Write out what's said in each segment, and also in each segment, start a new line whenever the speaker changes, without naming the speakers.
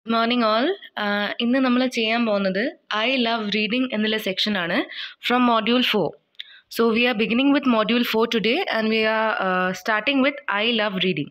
Morning all ഇന്ന് നമ്മൾ ചെയ്യാൻ പോകുന്നത് ഐ ലവ് റീഡിംഗ് എന്നുള്ള സെക്ഷനാണ് from module four so we are beginning with module four today and we are starting with I love reading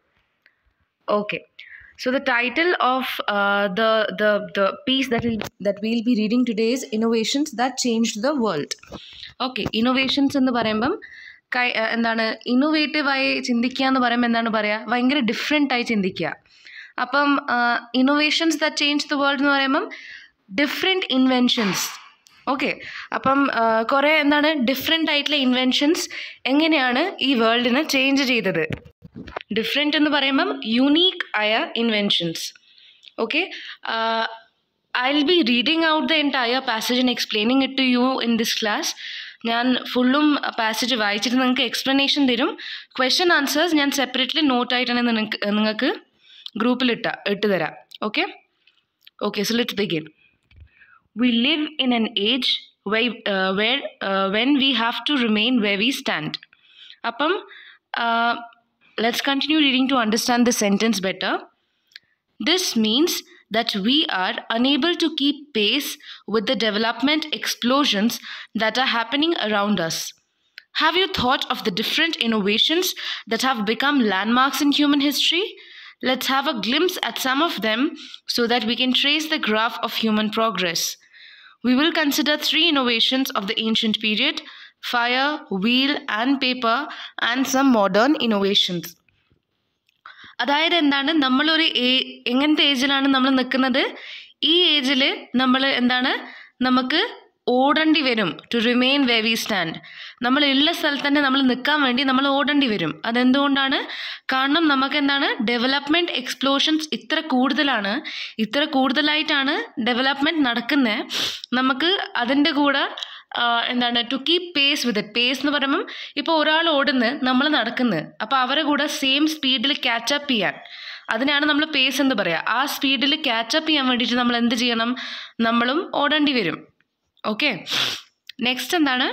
okay so the title of uh, the the the piece that will that we'll be reading today is innovations that changed the world okay innovations എന്ന് പറയുമ്പം കൈ ആ, എന്താണ് ഇന്നോവേറ്റീവായി ചിന്തിക്കുക എന്ന് പറയുമ്പോൾ എന്താണ് പറയുക ഭയങ്കര ഡിഫറെൻ്റ് ആയി ചിന്തിക്കുക അപ്പം innovations that change the world എന്ന് പറയുമ്പം ഡിഫറെൻറ്റ് ഇൻവെൻഷൻസ് ഓക്കെ അപ്പം ആ, കുറേ എന്താണ് ഡിഫറെൻ്റ് ആയിട്ടുള്ള ഇൻവെൻഷൻസ് എങ്ങനെയാണ് ഈ വേൾഡിനെ ചേഞ്ച് ചെയ്തത് ഡിഫറെൻ്റ് എന്ന് പറയുമ്പം യുണീക്ക് ആയ inventions okay I will be reading out the entire passage and explaining it to you in this class ഞാൻ ഫുള്ളും പാസേജ് വായിച്ചിട്ട് നിങ്ങൾക്ക് എക്സ്പ്ലനേഷൻ തരും ക്വസ്റ്റ്യൻ ആൻസേഴ്സ് ഞാൻ സെപ്പറേറ്റ്ലി നോട്ടായിട്ടാണ് നിങ്ങൾക്ക് നിങ്ങൾക്ക് ഗ്രൂപ്പിൽ ഇട്ട ഇട്ട് തരാം okay okay so let's begin we live in an age where, uh, where uh, when we have to remain where we stand അപ്പം uh, let's continue reading to understand the sentence better this means that we are unable to keep pace with the development explosions that are happening around us have you thought of the different innovations that have become landmarks in human history Let's have a glimpse at some of them so that we can trace the graph of human progress. We will consider three innovations of the ancient period fire, wheel, and paper, and some modern innovations. അതായത് എന്താണ് നമ്മളൊരു ഏ- എങ്ങനത്തെ ഏജിലാണ് നമ്മൾ നിൽക്കുന്നത് ഈ ഏജിൽ നമ്മൾ എന്താണ് നമുക്ക് ഓടേണ്ടി വരും to remain where we stand നമ്മൾ ഉള്ള സ്ഥലത്ത് തന്നെ നമ്മൾ നിൽക്കാൻ വേണ്ടി നമ്മൾ ഓടേണ്ടി വരും അതെന്തുകൊണ്ടാണ് കാരണം നമുക്ക് എന്താണ് ഡെവലപ്മെൻറ്റ് എക്സ്പ്ലോഷൻസ് ഇത്ര കൂടുതലാണ് ഇത്ര കൂടുതലായിട്ടാണ് ഡെവലപ്മെൻറ്റ് നടക്കുന്നത് നമുക്ക് അതിൻ്റെ കൂടെ ആ, എന്താണ് to keep pace with it pace എന്ന് പറയുമ്പം ഇപ്പോൾ ഒരാൾ ഓടുന്നു നമ്മൾ നടക്കുന്നു അപ്പോൾ അവരെ കൂടെ സെയിം സ്പീഡിൽ ക്യാച്ചപ്പ് ചെയ്യാൻ അതിനാണ് നമ്മൾ പേസ് എന്ന് പറയുക ആ സ്പീഡിൽ ക്യാച്ചപ്പ് ചെയ്യാൻ വേണ്ടിയിട്ട് നമ്മൾ എന്ത് ചെയ്യണം നമ്മളും ഓടേണ്ടി വരും ഓക്കെ നെക്സ്റ്റ് എന്താണ്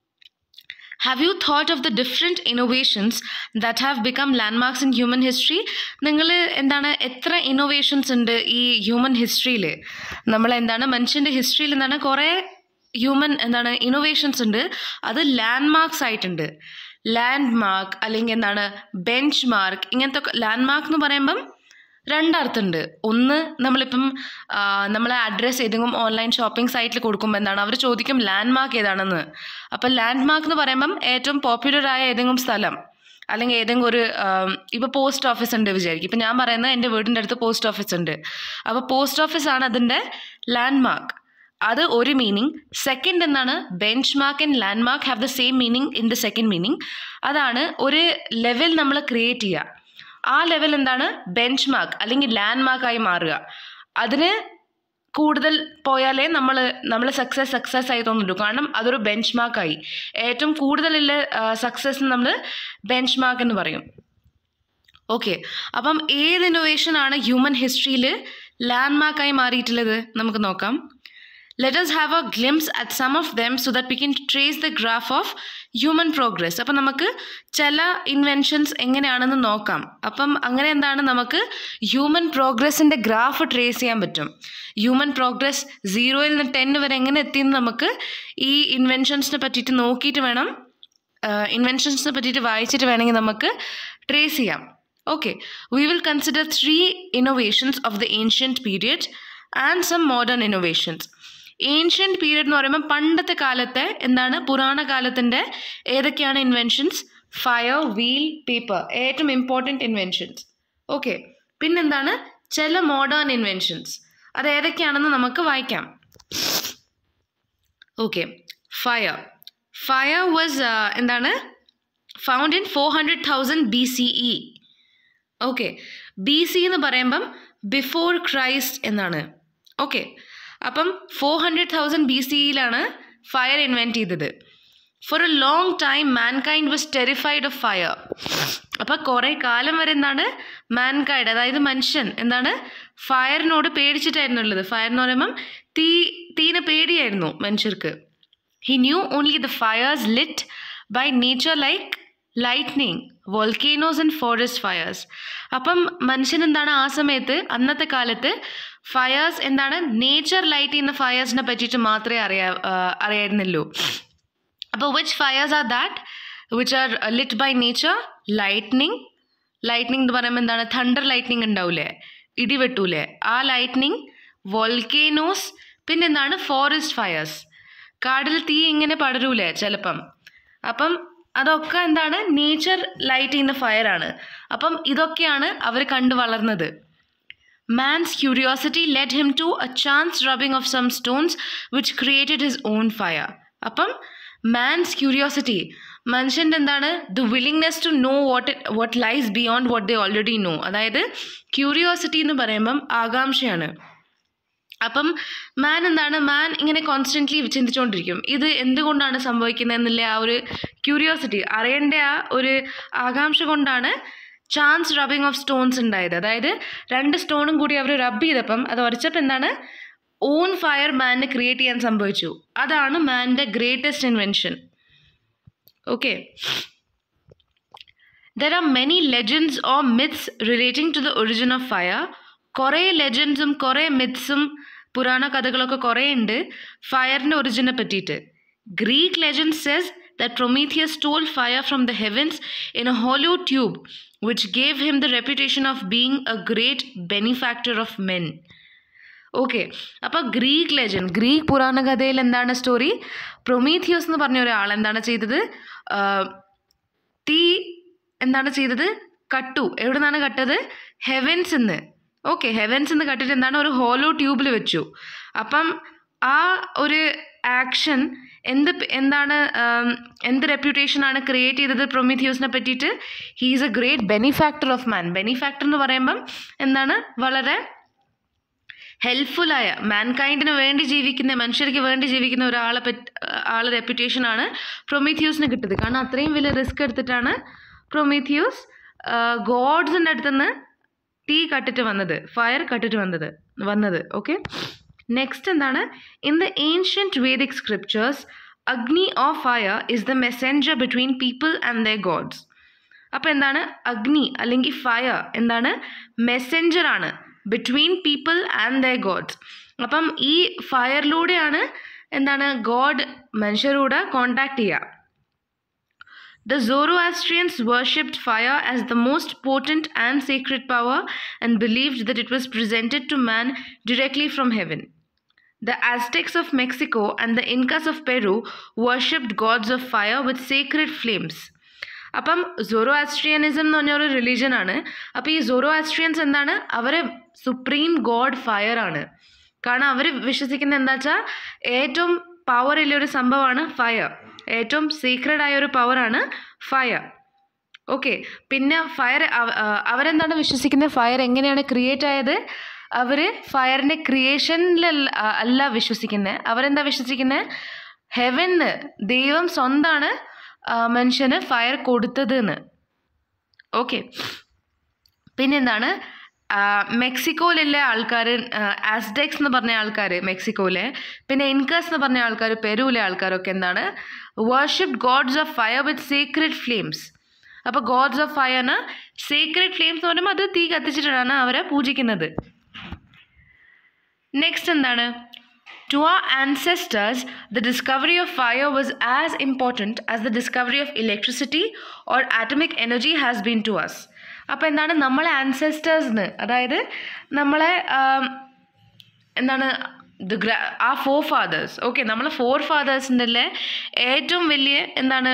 have you thought of the different innovations that have become landmarks in human history നിങ്ങൾ എന്താണ് എത്ര ഇന്നോവേഷൻസ് ഉണ്ട് ഈ ഹ്യൂമൻ ഹിസ്റ്ററിയിൽ നമ്മൾ എന്താണ് മനുഷ്യൻ്റെ ഹിസ്റ്ററിയിൽ എന്താണ് കുറേ ഹ്യൂമൻ എന്താണ് ഇന്നോവേഷൻസ് ഉണ്ട് അത് ലാൻഡ് മാർക്സ് ആയിട്ടുണ്ട് ലാൻഡ് മാർക്ക് അല്ലെങ്കിൽ എന്താണ് ബെഞ്ച് മാർക്ക് ഇങ്ങനത്തെ ലാൻഡ് മാർക്ക് എന്ന് പറയുമ്പം രണ്ടർത്ഥമുണ്ട് ഒന്ന് നമ്മളിപ്പം ആ, നമ്മളെ അഡ്രസ്സ് ഏതെങ്കിലും ഓൺലൈൻ ഷോപ്പിംഗ് സൈറ്റിൽ കൊടുക്കുമ്പോൾ എന്താണ് അവർ ചോദിക്കും ലാൻഡ് മാർക്ക് ഏതാണെന്ന് അപ്പം ലാൻഡ് മാർക്ക് എന്ന് പറയുമ്പം ഏറ്റവും പോപ്പുലർ ആയ ഏതെങ്കിലും സ്ഥലം അല്ലെങ്കിൽ ഏതെങ്കിലും ഒരു ഇപ്പോൾ പോസ്റ്റ് ഓഫീസ് ഉണ്ട് വിചാരിക്കും ഇപ്പം ഞാൻ പറയുന്നത് എൻ്റെ വീടിൻ്റെ അടുത്ത് പോസ്റ്റ് ഓഫീസ് ഉണ്ട് അപ്പോൾ പോസ്റ്റ് ഓഫീസ് ആണ് അതിൻ്റെ ലാൻഡ് മാർക്ക് അത് ഒരു മീനിങ് സെക്കൻഡ് എന്താണ് benchmark and landmark have the same meaning in the second meaning അതാണ് ഒരു ലെവൽ നമ്മൾ ക്രിയേറ്റ് ചെയ്യുക ആ ലെവൽ എന്താണ് ബെഞ്ച് മാർക്ക് അല്ലെങ്കിൽ ലാൻഡ് മാർക്കായി മാറുക അതിന് കൂടുതൽ പോയാലേ നമ്മൾ നമ്മൾ സക്സസ് സക്സസ് ആയി തോന്നുള്ളൂ കാരണം അതൊരു ബെഞ്ച് മാർക്കായി ഏറ്റവും കൂടുതലുള്ള സക്സസ് നമ്മൾ ബെഞ്ച് മാർക്ക് എന്ന് പറയും ഓക്കെ അപ്പം ഏത് ഇന്നോവേഷൻ ആണ് ഹ്യൂമൻ ഹിസ്റ്ററിയിൽ ലാൻഡ് മാർക്കായി മാറിയിട്ടുള്ളത് നമുക്ക് നോക്കാം let us have a glimpse at some of them so that we can trace the graph of human progress അപ്പം നമുക്ക് ചില ഇൻവെൻഷൻസ് എങ്ങനെയാണെന്ന് നോക്കാം അപ്പം അങ്ങനെ എന്താണ് നമുക്ക് ഹ്യൂമൻ പ്രോഗ്രസിൻ്റെ ഗ്രാഫ് ട്രേസ് ചെയ്യാൻ പറ്റും ഹ്യൂമൻ പ്രോഗ്രസ് സീറോയിൽ നിന്ന് ടെൻ വരെ എങ്ങനെ എത്തിയെന്ന് നമുക്ക് ഈ ഇൻവെൻഷൻസിനെ പറ്റിയിട്ട് നോക്കിയിട്ട് വേണം ഇൻവെൻഷൻസിനെ പറ്റിയിട്ട് വായിച്ചിട്ട് വേണമെങ്കിൽ നമുക്ക് ട്രേസ് ചെയ്യാം okay we will consider three innovations of the ancient period and some modern innovations ancient period എന്ന് പറയുമ്പോൾ പണ്ടത്തെ കാലത്തെ എന്താണ് പുരാണ കാലത്തിൻ്റെ ഏതൊക്കെയാണ് ഇൻവെൻഷൻസ് ഫയർ വീൽ പേപ്പർ ഏറ്റവും ഇമ്പോർട്ടൻറ്റ് ഇൻവെൻഷൻസ് ഓക്കെ പിന്നെന്താണ് ചില മോഡേൺ ഇൻവെൻഷൻസ് അത് ഏതൊക്കെയാണെന്ന് നമുക്ക് വായിക്കാം ഓക്കെ ഫയർ ഫയർ വാസ് എന്താണ് found in four hundred thousand B C E okay B C എന്ന് പറയുമ്പം ബിഫോർ ക്രൈസ്റ്റ് എന്നാണ് ഓക്കെ അപ്പം ഫോർ ഹൺഡ്രഡ് തൗസൻഡ് ബി സിയിലാണ് ഫയർ ഇൻവെൻറ്റ് ചെയ്തത് for a long time mankind was terrified of fire അപ്പം കുറേ കാലം വരെ എന്താണ് മാൻകൈൻഡ് അതായത് മനുഷ്യൻ എന്താണ് ഫയറിനോട് പേടിച്ചിട്ടായിരുന്നു ഉള്ളത് ഫയർ എന്ന് പറയുമ്പം തീ തീനെ പേടിയായിരുന്നു മനുഷ്യർക്ക് he knew only the fires lit by nature like lightning volcanoes and forest fires അപ്പം മനുഷ്യൻ എന്താണ് ആ സമയത്ത് അന്നത്തെ കാലത്ത് ഫയേഴ്സ് എന്താണ് നേച്ചർ ലൈറ്റ് ചെയ്യുന്ന ഫയേഴ്സിനെ പറ്റിയിട്ട് മാത്രമേ അറിയാ ആ, അറിയായിരുന്നുള്ളൂ അപ്പോൾ which fires are that which are lit by nature lightning lightning എന്ന് പറയുമ്പോൾ എന്താണ് തണ്ടർ ലൈറ്റ്നിങ് ഉണ്ടാവില്ലേ ഇടിവെട്ടൂലേ ആ ലൈറ്റ്നിങ് വോൾക്കേനോസ് പിന്നെന്താണ് ഫോറസ്റ്റ് ഫയേഴ്സ് കാടിൽ തീ ഇങ്ങനെ പടരൂലേ ചിലപ്പം അപ്പം അതൊക്കെ എന്താണ് നേച്ചർ ലൈറ്റ് ചെയ്യുന്ന ഫയറാണ് അപ്പം ഇതൊക്കെയാണ് അവർ കണ്ടു വളർന്നത് Man's curiosity led him to a chance rubbing of some stones which created his own fire. അപ്പം മാൻസ് ക്യൂരിയോസിറ്റി മനുഷ്യൻ്റെ എന്താണ് the willingness to know what what lies beyond what they already know അതായത് curiosity എന്ന് പറയുമ്പം ആകാംക്ഷയാണ് അപ്പം മാൻ എന്താണ് മാൻ ഇങ്ങനെ constantly ചിന്തിച്ചുകൊണ്ടിരിക്കും ഇത് എന്തുകൊണ്ടാണ് സംഭവിക്കുന്നത് എന്നുള്ള ആ ഒരു ക്യൂരിയോസിറ്റി അറിയേണ്ട ആ ഒരു ആകാംക്ഷ കൊണ്ടാണ് ചാൻസ് റബ്ബിങ് ഓഫ് സ്റ്റോൺസ് ഉണ്ടായത് അതായത് രണ്ട് സ്റ്റോണും കൂടി അവർ റബ്ബ് ചെയ്തപ്പം അത് ഉരച്ചപ്പോൾ എന്താണ് ഓൺ ഫയർ മാനിന് ക്രിയേറ്റ് ചെയ്യാൻ സംഭവിച്ചു അതാണ് മാൻ്റെ greatest invention okay there are many legends or myths relating to the origin of fire കുറേ ലെജൻഡ്സും കുറേ മിത്സും പുരാണ കഥകളൊക്കെ കുറേ ഉണ്ട് ഫയറിൻ്റെ ഒറിജിനെ പറ്റിയിട്ട് Greek legend says that Prometheus stole fire from the heavens in a hollow tube, which gave him the reputation of being a great benefactor of men. Okay അപ്പോൾ ഗ്രീക്ക് ലെജൻഡ് ഗ്രീക്ക് പുരാണ കഥയിൽ എന്താണ് സ്റ്റോറി പ്രൊമീഥിയോസ് എന്ന് പറഞ്ഞ ഒരാൾ എന്താണ് ചെയ്തത് ആ, തീ എന്താണ് ചെയ്തത് കട്ടു എവിടെ നിന്നാണ് കട്ടത് ഹെവൻസ് എന്ന് ഓക്കെ ഹെവൻസ് എന്ന് കട്ടിട്ട് എന്താണ് ഒരു ഹോലോ ട്യൂബിൽ വെച്ചു അപ്പം ആ ഒരു ആക്ഷൻ എന്ത് പ്- എന്താണ് ആം, എന്ത് റെപ്യൂട്ടേഷനാണ് ക്രിയേറ്റ് ചെയ്തത് പ്രൊമീഥിയോസിനെ പറ്റിയിട്ട് he is a great benefactor of man benefactor എന്ന് പറയുമ്പം എന്താണ് വളരെ ഹെൽപ്ഫുള്ളായ മാൻകൈൻഡിന് വേണ്ടി ജീവിക്കുന്ന മനുഷ്യർക്ക് വേണ്ടി ജീവിക്കുന്ന ഒരാളെ പറ്റി ആളെ റെപ്യൂട്ടേഷനാണ് പ്രൊമീഥിയൂസിന് കിട്ടിയത് കാരണം അത്രയും വലിയ റിസ്ക് എടുത്തിട്ടാണ് പ്രൊമീഥിയൂസ് ഗോഡ്സിൻ്റെ അടുത്തുനിന്ന് തീ കട്ടിട്ട് വന്നത് ഫയർ കട്ടിട്ട് വന്നത് വന്നത് ഓക്കെ നെക്സ്റ്റ് എന്താണ് in the ancient Vedic scriptures Agni of fire is the messenger between people and the gods അപ്പോൾ എന്താണ് അഗ്നി അല്ലെങ്കിൽ ഫയർ എന്താണ് മെസ്സെഞ്ചർ ആണ് between people and the gods അപ്പം ഈ ഫയറിലൂടെയാണ് എന്താണ് ഗോഡ് മനുഷ്യരോട് കോണ്ടാക്ട് ചെയ്യുക The Zoroastrians worshipped fire as the most potent and sacred power and believed that it was presented to man directly from heaven. The Aztecs of Mexico and the Incas of Peru worshipped gods of fire with sacred flames. അപ്പം Zoroastrianism എന്ന് പറഞ്ഞ ഒരു religion ആണ് അപ്പോൾ ഈ sorrow ആസ്ട്രിയൻസ് എന്താണ് അവരെ supreme God fire ആണ് കാരണം അവർ വിശ്വസിക്കുന്ന എന്താ വെച്ചാൽ ഏറ്റവും പവർ ഉള്ള ഒരു സംഭവമാണ് ഫയർ ഏറ്റവും സീക്രഡ് ആയ ഒരു പവറാണ് ഫയർ ഓക്കെ പിന്നെ ഫയർ അവരെന്താണ് വിശ്വസിക്കുന്നത് ഫയർ എങ്ങനെയാണ് ക്രിയേറ്റ് ആയത് അവർ ഫയറിൻ്റെ ക്രിയേഷനിലല്ല അല്ല വിശ്വസിക്കുന്നത് അവരെന്താ വിശ്വസിക്കുന്നത് ഹെവന്ന് ദൈവം സ്വന്തമാണ് മനുഷ്യന് ഫയർ കൊടുത്തത് എന്ന് ഓക്കെ പിന്നെന്താണ് ആ, മെക്സിക്കോയിലുള്ള ആൾക്കാർ ആസ്ഡെക്സ് എന്ന് പറഞ്ഞ ആൾക്കാർ മെക്സിക്കോയിലെ പിന്നെ ഇൻകസ് എന്ന് പറഞ്ഞ ആൾക്കാർ പെരുവിലെ ആൾക്കാരൊക്കെ എന്താണ് worship gods of fire with secret flames അപ്പോൾ ഗോഡ്സ് ഓഫ് ഫയറിന് സീക്രട്ട് ഫ്ലെയിംസ് എന്ന് പറയുമ്പോൾ അത് തീ കത്തിച്ചിട്ടാണ് അവരെ പൂജിക്കുന്നത് നെക്സ്റ്റ് എന്താണ് to our ancestors the discovery of fire was as important as the discovery of electricity or atomic energy has been to us അപ്പോൾ എന്താണ് നമ്മളെ ആൻസെസ്റ്റേഴ്സിന് അതായത് നമ്മളെ ആം, എന്താണ് ദ ഗ്ര ആ ഫോർ ഫാദേഴ്സ് ഓക്കെ നമ്മളെ ഫോർ ഫാദേഴ്സിൻ്റെ ഏറ്റവും വലിയ എന്താണ്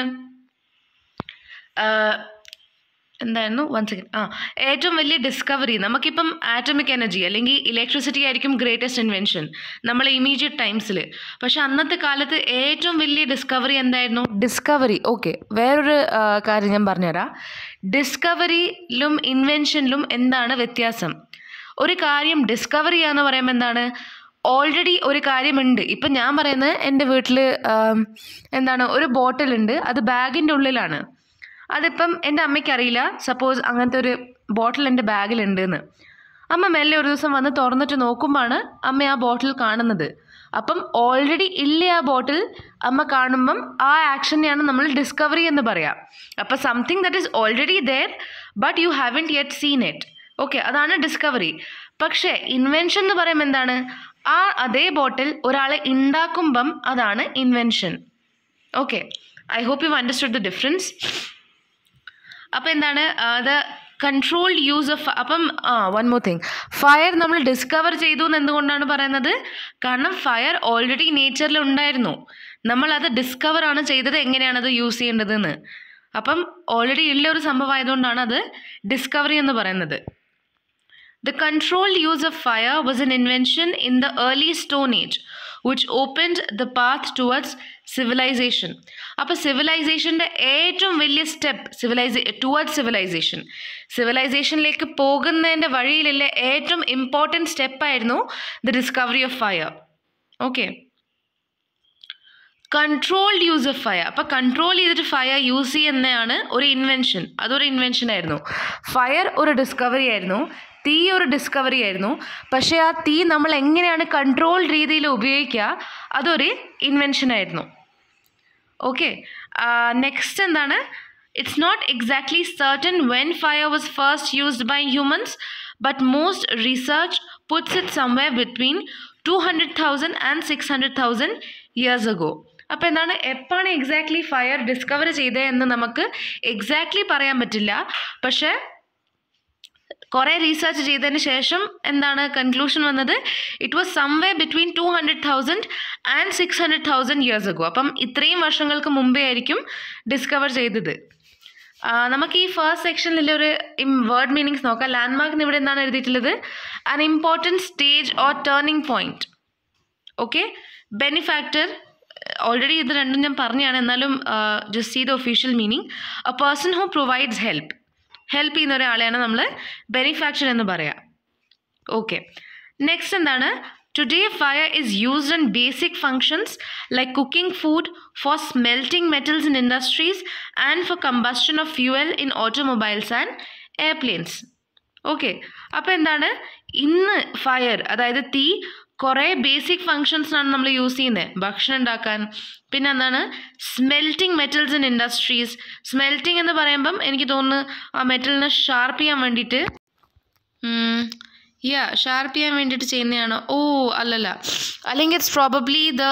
ആ, എന്തായിരുന്നു വൺ സെക്കൻഡ് ആ ഏറ്റവും വലിയ ഡിസ്കവറി നമുക്കിപ്പം ആറ്റമിക് എനർജി അല്ലെങ്കിൽ ഇലക്ട്രിസിറ്റി ആയിരിക്കും ഗ്രേറ്റസ്റ്റ് ഇൻവെൻഷൻ നമ്മളെ ഇമീഡിയറ്റ് ടൈംസിൽ പക്ഷെ അന്നത്തെ കാലത്ത് ഏറ്റവും വലിയ ഡിസ്കവറി എന്തായിരുന്നു ഡിസ്കവറി ഓക്കെ വേറൊരു ആ, കാര്യം ഞാൻ പറഞ്ഞുതരാം ഡിസ്കവറിയിലും ഇൻവെൻഷനിലും എന്താണ് വ്യത്യാസം ഒരു കാര്യം ഡിസ്കവർ ചെയ്യുക എന്ന് പറയുമ്പോൾ എന്താണ് ഓൾറെഡി ഒരു കാര്യമുണ്ട് ഇപ്പം ഞാൻ പറയുന്നത് എൻ്റെ വീട്ടിൽ എന്താണ് ഒരു ബോട്ടിലുണ്ട് അത് ബാഗിൻ്റെ ഉള്ളിലാണ് അതിപ്പം എൻ്റെ അമ്മയ്ക്ക് അറിയില്ല സപ്പോസ് അങ്ങനത്തെ ഒരു ബോട്ടിൽ എൻ്റെ ബാഗിലുണ്ട് എന്ന് അമ്മ മെല്ലെ ഒരു ദിവസം വന്ന് തുറന്നിട്ട് നോക്കുമ്പോഴാണ് അമ്മ ആ ബോട്ടിൽ കാണുന്നത് അപ്പം ഓൾറെഡി ഇല്ല ആ ബോട്ടിൽ അമ്മ കാണുമ്പം ആ ആക്ഷനെയാണ് നമ്മൾ ഡിസ്കവറി എന്ന് പറയാം അപ്പം something that is already there but you haven't yet seen it okay അതാണ് ഡിസ്കവറി പക്ഷേ ഇൻവെൻഷൻ എന്ന് പറയുമ്പോൾ എന്താണ് ആ അതേ ബോട്ടിൽ ഒരാളെ ഉണ്ടാക്കുമ്പം അതാണ് invention okay I hope you understood the difference അപ്പം എന്താണ് അത് കൺട്രോൾഡ് യൂസ് ഓഫ് അപ്പം uh one more thing fire നമ്മൾ ഡിസ്കവർ ചെയ്തു എന്ന് എന്തുകൊണ്ടാണ് പറയുന്നത് കാരണം ഫയർ ഓൾറെഡി നേച്ചറിൽ ഉണ്ടായിരുന്നു നമ്മൾ അത് ഡിസ്കവർ ആണ് ചെയ്തത് എങ്ങനെയാണ് അത് യൂസ് ചെയ്യേണ്ടതെന്ന് അപ്പം ഓൾറെഡി ഉള്ള ഒരു സംഭവം ആയതുകൊണ്ടാണ് അത് ഡിസ്കവറി എന്ന് പറയുന്നത് The controlled use of fire was an invention in the early Stone Age, which opened the path towards civilization. അപ്പോൾ സിവിലൈസേഷൻ്റെ ഏറ്റവും വലിയ സ്റ്റെപ്പ് സിവിലൈസേ ടുവേർഡ്സ് സിവിലൈസേഷൻ സിവിലൈസേഷനിലേക്ക് പോകുന്നതിൻ്റെ വഴിയിലുള്ള ഏറ്റവും ഇമ്പോർട്ടൻറ്റ് സ്റ്റെപ്പായിരുന്നു the discovery of fire okay controlled use of fire അപ്പോൾ കൺട്രോൾ ചെയ്തിട്ട് ഫയർ യൂസ് ചെയ്യുന്നതാണ് ഒരു ഇൻവെൻഷൻ അതൊരു ഇൻവെൻഷൻ ആയിരുന്നു ഫയർ ഒരു ഡിസ്കവറി ആയിരുന്നു തീ ഒരു ഡിസ്കവറി ആയിരുന്നു പക്ഷേ ആ തീ നമ്മൾ എങ്ങനെയാണ് കൺട്രോൾ രീതിയിൽ ഉപയോഗിക്കുക അതൊരു ഇൻവെൻഷൻ ആയിരുന്നു ഓക്കെ നെക്സ്റ്റ് എന്താണ് it's not exactly certain when fire was first used by humans but most research puts it somewhere between two hundred thousand and six hundred thousand years ago അപ്പോൾ എന്താണ് എപ്പോഴാണ് exactly fire discover ചെയ്തത് എന്ന് നമുക്ക് exactly പറയാൻ പറ്റില്ല പക്ഷേ കുറേ റീസെർച്ച് ചെയ്തതിന് ശേഷം എന്താണ് കൺക്ലൂഷൻ വന്നത് it was someway between two hundred thousand and six hundred thousand years ago അപ്പം ഇത്രയും വർഷങ്ങൾക്ക് മുമ്പേ ആയിരിക്കും ഡിസ്കവർ ചെയ്തത് ആ, നമുക്ക് ഈ ഫസ്റ്റ് സെക്ഷനിൽ ഒരു വേർഡ് മീനിങ്സ് നോക്കാം ലാൻഡ് മാർക്കിന് ഇവിടെ എന്താണ് എഴുതിയിട്ടുള്ളത് an important stage or turning point okay benefactor already ഇത് രണ്ടും ഞാൻ പറഞ്ഞാണ് എന്നാലും ജസ്റ്റ് ചെയ്ത official meaning a person who provides help help ചെയ്യുന്ന ഒരാളെയാണ് നമ്മൾ ബെനിഫാക്ചർ എന്ന് പറയാം ഓക്കെ നെക്സ്റ്റ് എന്താണ് today fire is used in basic functions like cooking food for smelting metals in industries and for combustion of fuel in automobiles and airplanes okay അപ്പോൾ എന്താണ് ഇന്ന് fire അതായത് തീ കുറേ ബേസിക് ഫങ്ഷൻസിനാണ് നമ്മൾ യൂസ് ചെയ്യുന്നത് ഭക്ഷണം ഉണ്ടാക്കാൻ പിന്നെ എന്താണ് smelting metals in industries smelting എന്ന് പറയുമ്പം എനിക്ക് തോന്നുന്നു ആ മെറ്റലിനെ ഷാർപ്പ് ചെയ്യാൻ വേണ്ടിയിട്ട് യാ ഷാർപ്പ് ചെയ്യാൻ വേണ്ടിയിട്ട് ചെയ്യുന്നതാണോ ഓ അല്ലല്ല അല്ലെങ്കിൽ it's probably the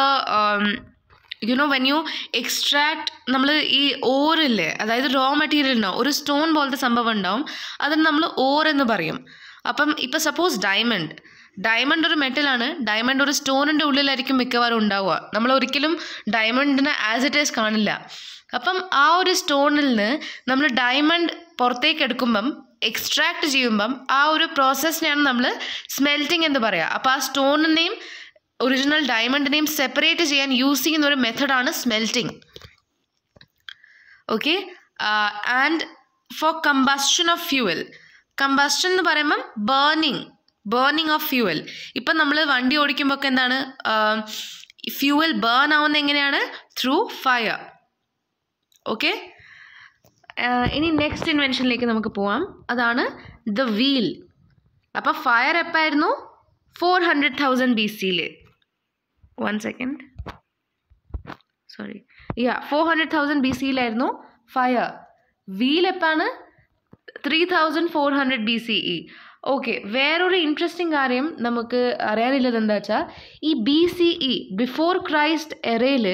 you know when you extract നമ്മൾ ഈ ഓറില്ലേ അതായത് റോ മെറ്റീരിയൽ ഉണ്ടാവും ഒരു സ്റ്റോൺ പോലത്തെ സംഭവം ഉണ്ടാവും അതിന് നമ്മൾ ഓർ എന്ന് പറയും അപ്പം ഇപ്പം സപ്പോസ് ഡയമണ്ട് ഡയമണ്ട് ഒരു മെറ്റലാണ് ഡയമണ്ട് ഒരു സ്റ്റോണിൻ്റെ ഉള്ളിലായിരിക്കും മിക്കവാറും ഉണ്ടാവുക നമ്മൾ ഒരിക്കലും ഡയമണ്ടിനെ ആസ് ഇറ്റ് ഈസ് കാണില്ല അപ്പം ആ ഒരു സ്റ്റോണിൽ നിന്ന് നമ്മൾ ഡയമണ്ട് പുറത്തേക്ക് എടുക്കുമ്പം എക്സ്ട്രാക്ട് ചെയ്യുമ്പം ആ ഒരു പ്രോസസ്സിനെയാണ് നമ്മൾ സ്മെൽറ്റിംഗ് എന്ന് പറയുക അപ്പോൾ ആ സ്റ്റോണിനെയും ഒറിജിനൽ ഡയമണ്ടിനെയും സെപ്പറേറ്റ് ചെയ്യാൻ യൂസ് ചെയ്യുന്ന ഒരു മെത്തഡാണ് smelting okay and for combustion of fuel combustion എന്ന് പറയുമ്പം ബേണിങ് ബേണിങ് ഓഫ് ഫ്യൂവൽ ഇപ്പം നമ്മൾ വണ്ടി ഓടിക്കുമ്പോൾ ഒക്കെ എന്താണ് ഫ്യൂവൽ ബേൺ ആവുന്ന എങ്ങനെയാണ് ത്രൂ ഫയർ ഓക്കെ ഇനി നെക്സ്റ്റ് ഇൻവെൻഷനിലേക്ക് നമുക്ക് പോവാം അതാണ് ദ വീൽ അപ്പോൾ ഫയർ എപ്പായിരുന്നു ഫോർ ഹൺഡ്രഡ് തൗസൻഡ് ബി സിയിൽ one second sorry yeah four hundred thousand B സിയിലായിരുന്നു ഫയർ വീൽ എപ്പാണ് three thousand four hundred B C E okay വേറൊരു ഇൻട്രസ്റ്റിംഗ് കാര്യം നമുക്ക് അറിയാനുള്ളത് എന്താ വെച്ചാൽ ഈ B C E before Christ എറയിൽ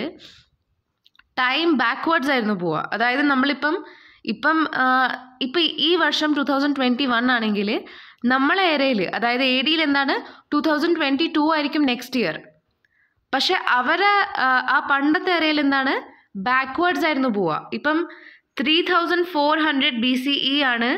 ടൈം ബാക്ക്വേർഡ്സ് ആയിരുന്നു പോവുക അതായത് നമ്മളിപ്പം ഇപ്പം ഇപ്പം ഈ വർഷം ടു തൗസൻഡ് ട്വൻറ്റി വൺ ആണെങ്കിൽ നമ്മളെ ഏരിയയിൽ അതായത് എ ഡിയിൽ എന്താണ് ടു തൗസൻഡ് ട്വൻറ്റി ടു ആയിരിക്കും നെക്സ്റ്റ് ഇയർ പക്ഷെ അവരെ ആ പണ്ടത്തെ ഏരിയയിൽ എന്താണ് ബാക്ക്വേർഡ്സ് ആയിരുന്നു പോവുക ഇപ്പം three thousand four hundred B C E ആണ്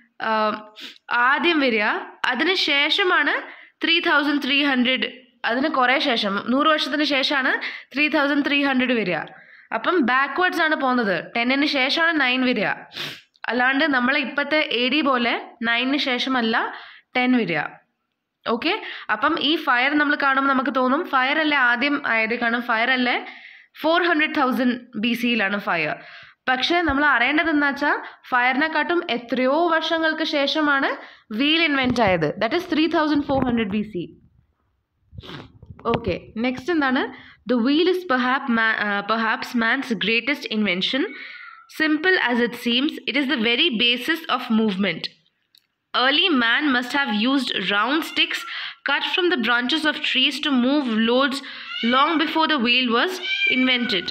ആദ്യം വരിക അതിന് ശേഷമാണ് ത്രീ തൗസൻഡ് ത്രീ ഹൺഡ്രഡ് അതിന് കുറേ ശേഷം നൂറ് വർഷത്തിന് ശേഷമാണ് ത്രീ തൗസൻഡ് ത്രീ ഹൺഡ്രഡ് വരിക അപ്പം ബാക്ക്വേർഡ്സ് ആണ് പോകുന്നത് ടെന്നിന് ശേഷമാണ് നയൻ വരിക അല്ലാണ്ട് നമ്മളെ ഇപ്പോഴത്തെ എ ഡി പോലെ നയനിന് ശേഷമല്ല ടെൻ വരിക ഓക്കെ അപ്പം ഈ ഫയർ നമ്മൾ കാണുമ്പോൾ നമുക്ക് തോന്നും ഫയർ അല്ലേ ആദ്യം ആയത് കാരണം ഫയർ അല്ലേ ഫോർ ഹൺഡ്രഡ് തൗസൻഡ് ബി സിയിലാണ് ഫയർ പക്ഷേ നമ്മൾ അറിയേണ്ടത് എന്താ വെച്ചാൽ ഫയറിനെക്കാട്ടും എത്രയോ വർഷങ്ങൾക്ക് ശേഷമാണ് വീൽ ഇൻവെൻറ്റ് ആയത് that is three thousand four hundred B C okay next എന്താണ് the wheel is perhaps perhaps man's greatest invention simple as it seems it is the very basis of movement Early man must have used round sticks cut from the branches of trees to move loads long before the wheel was invented.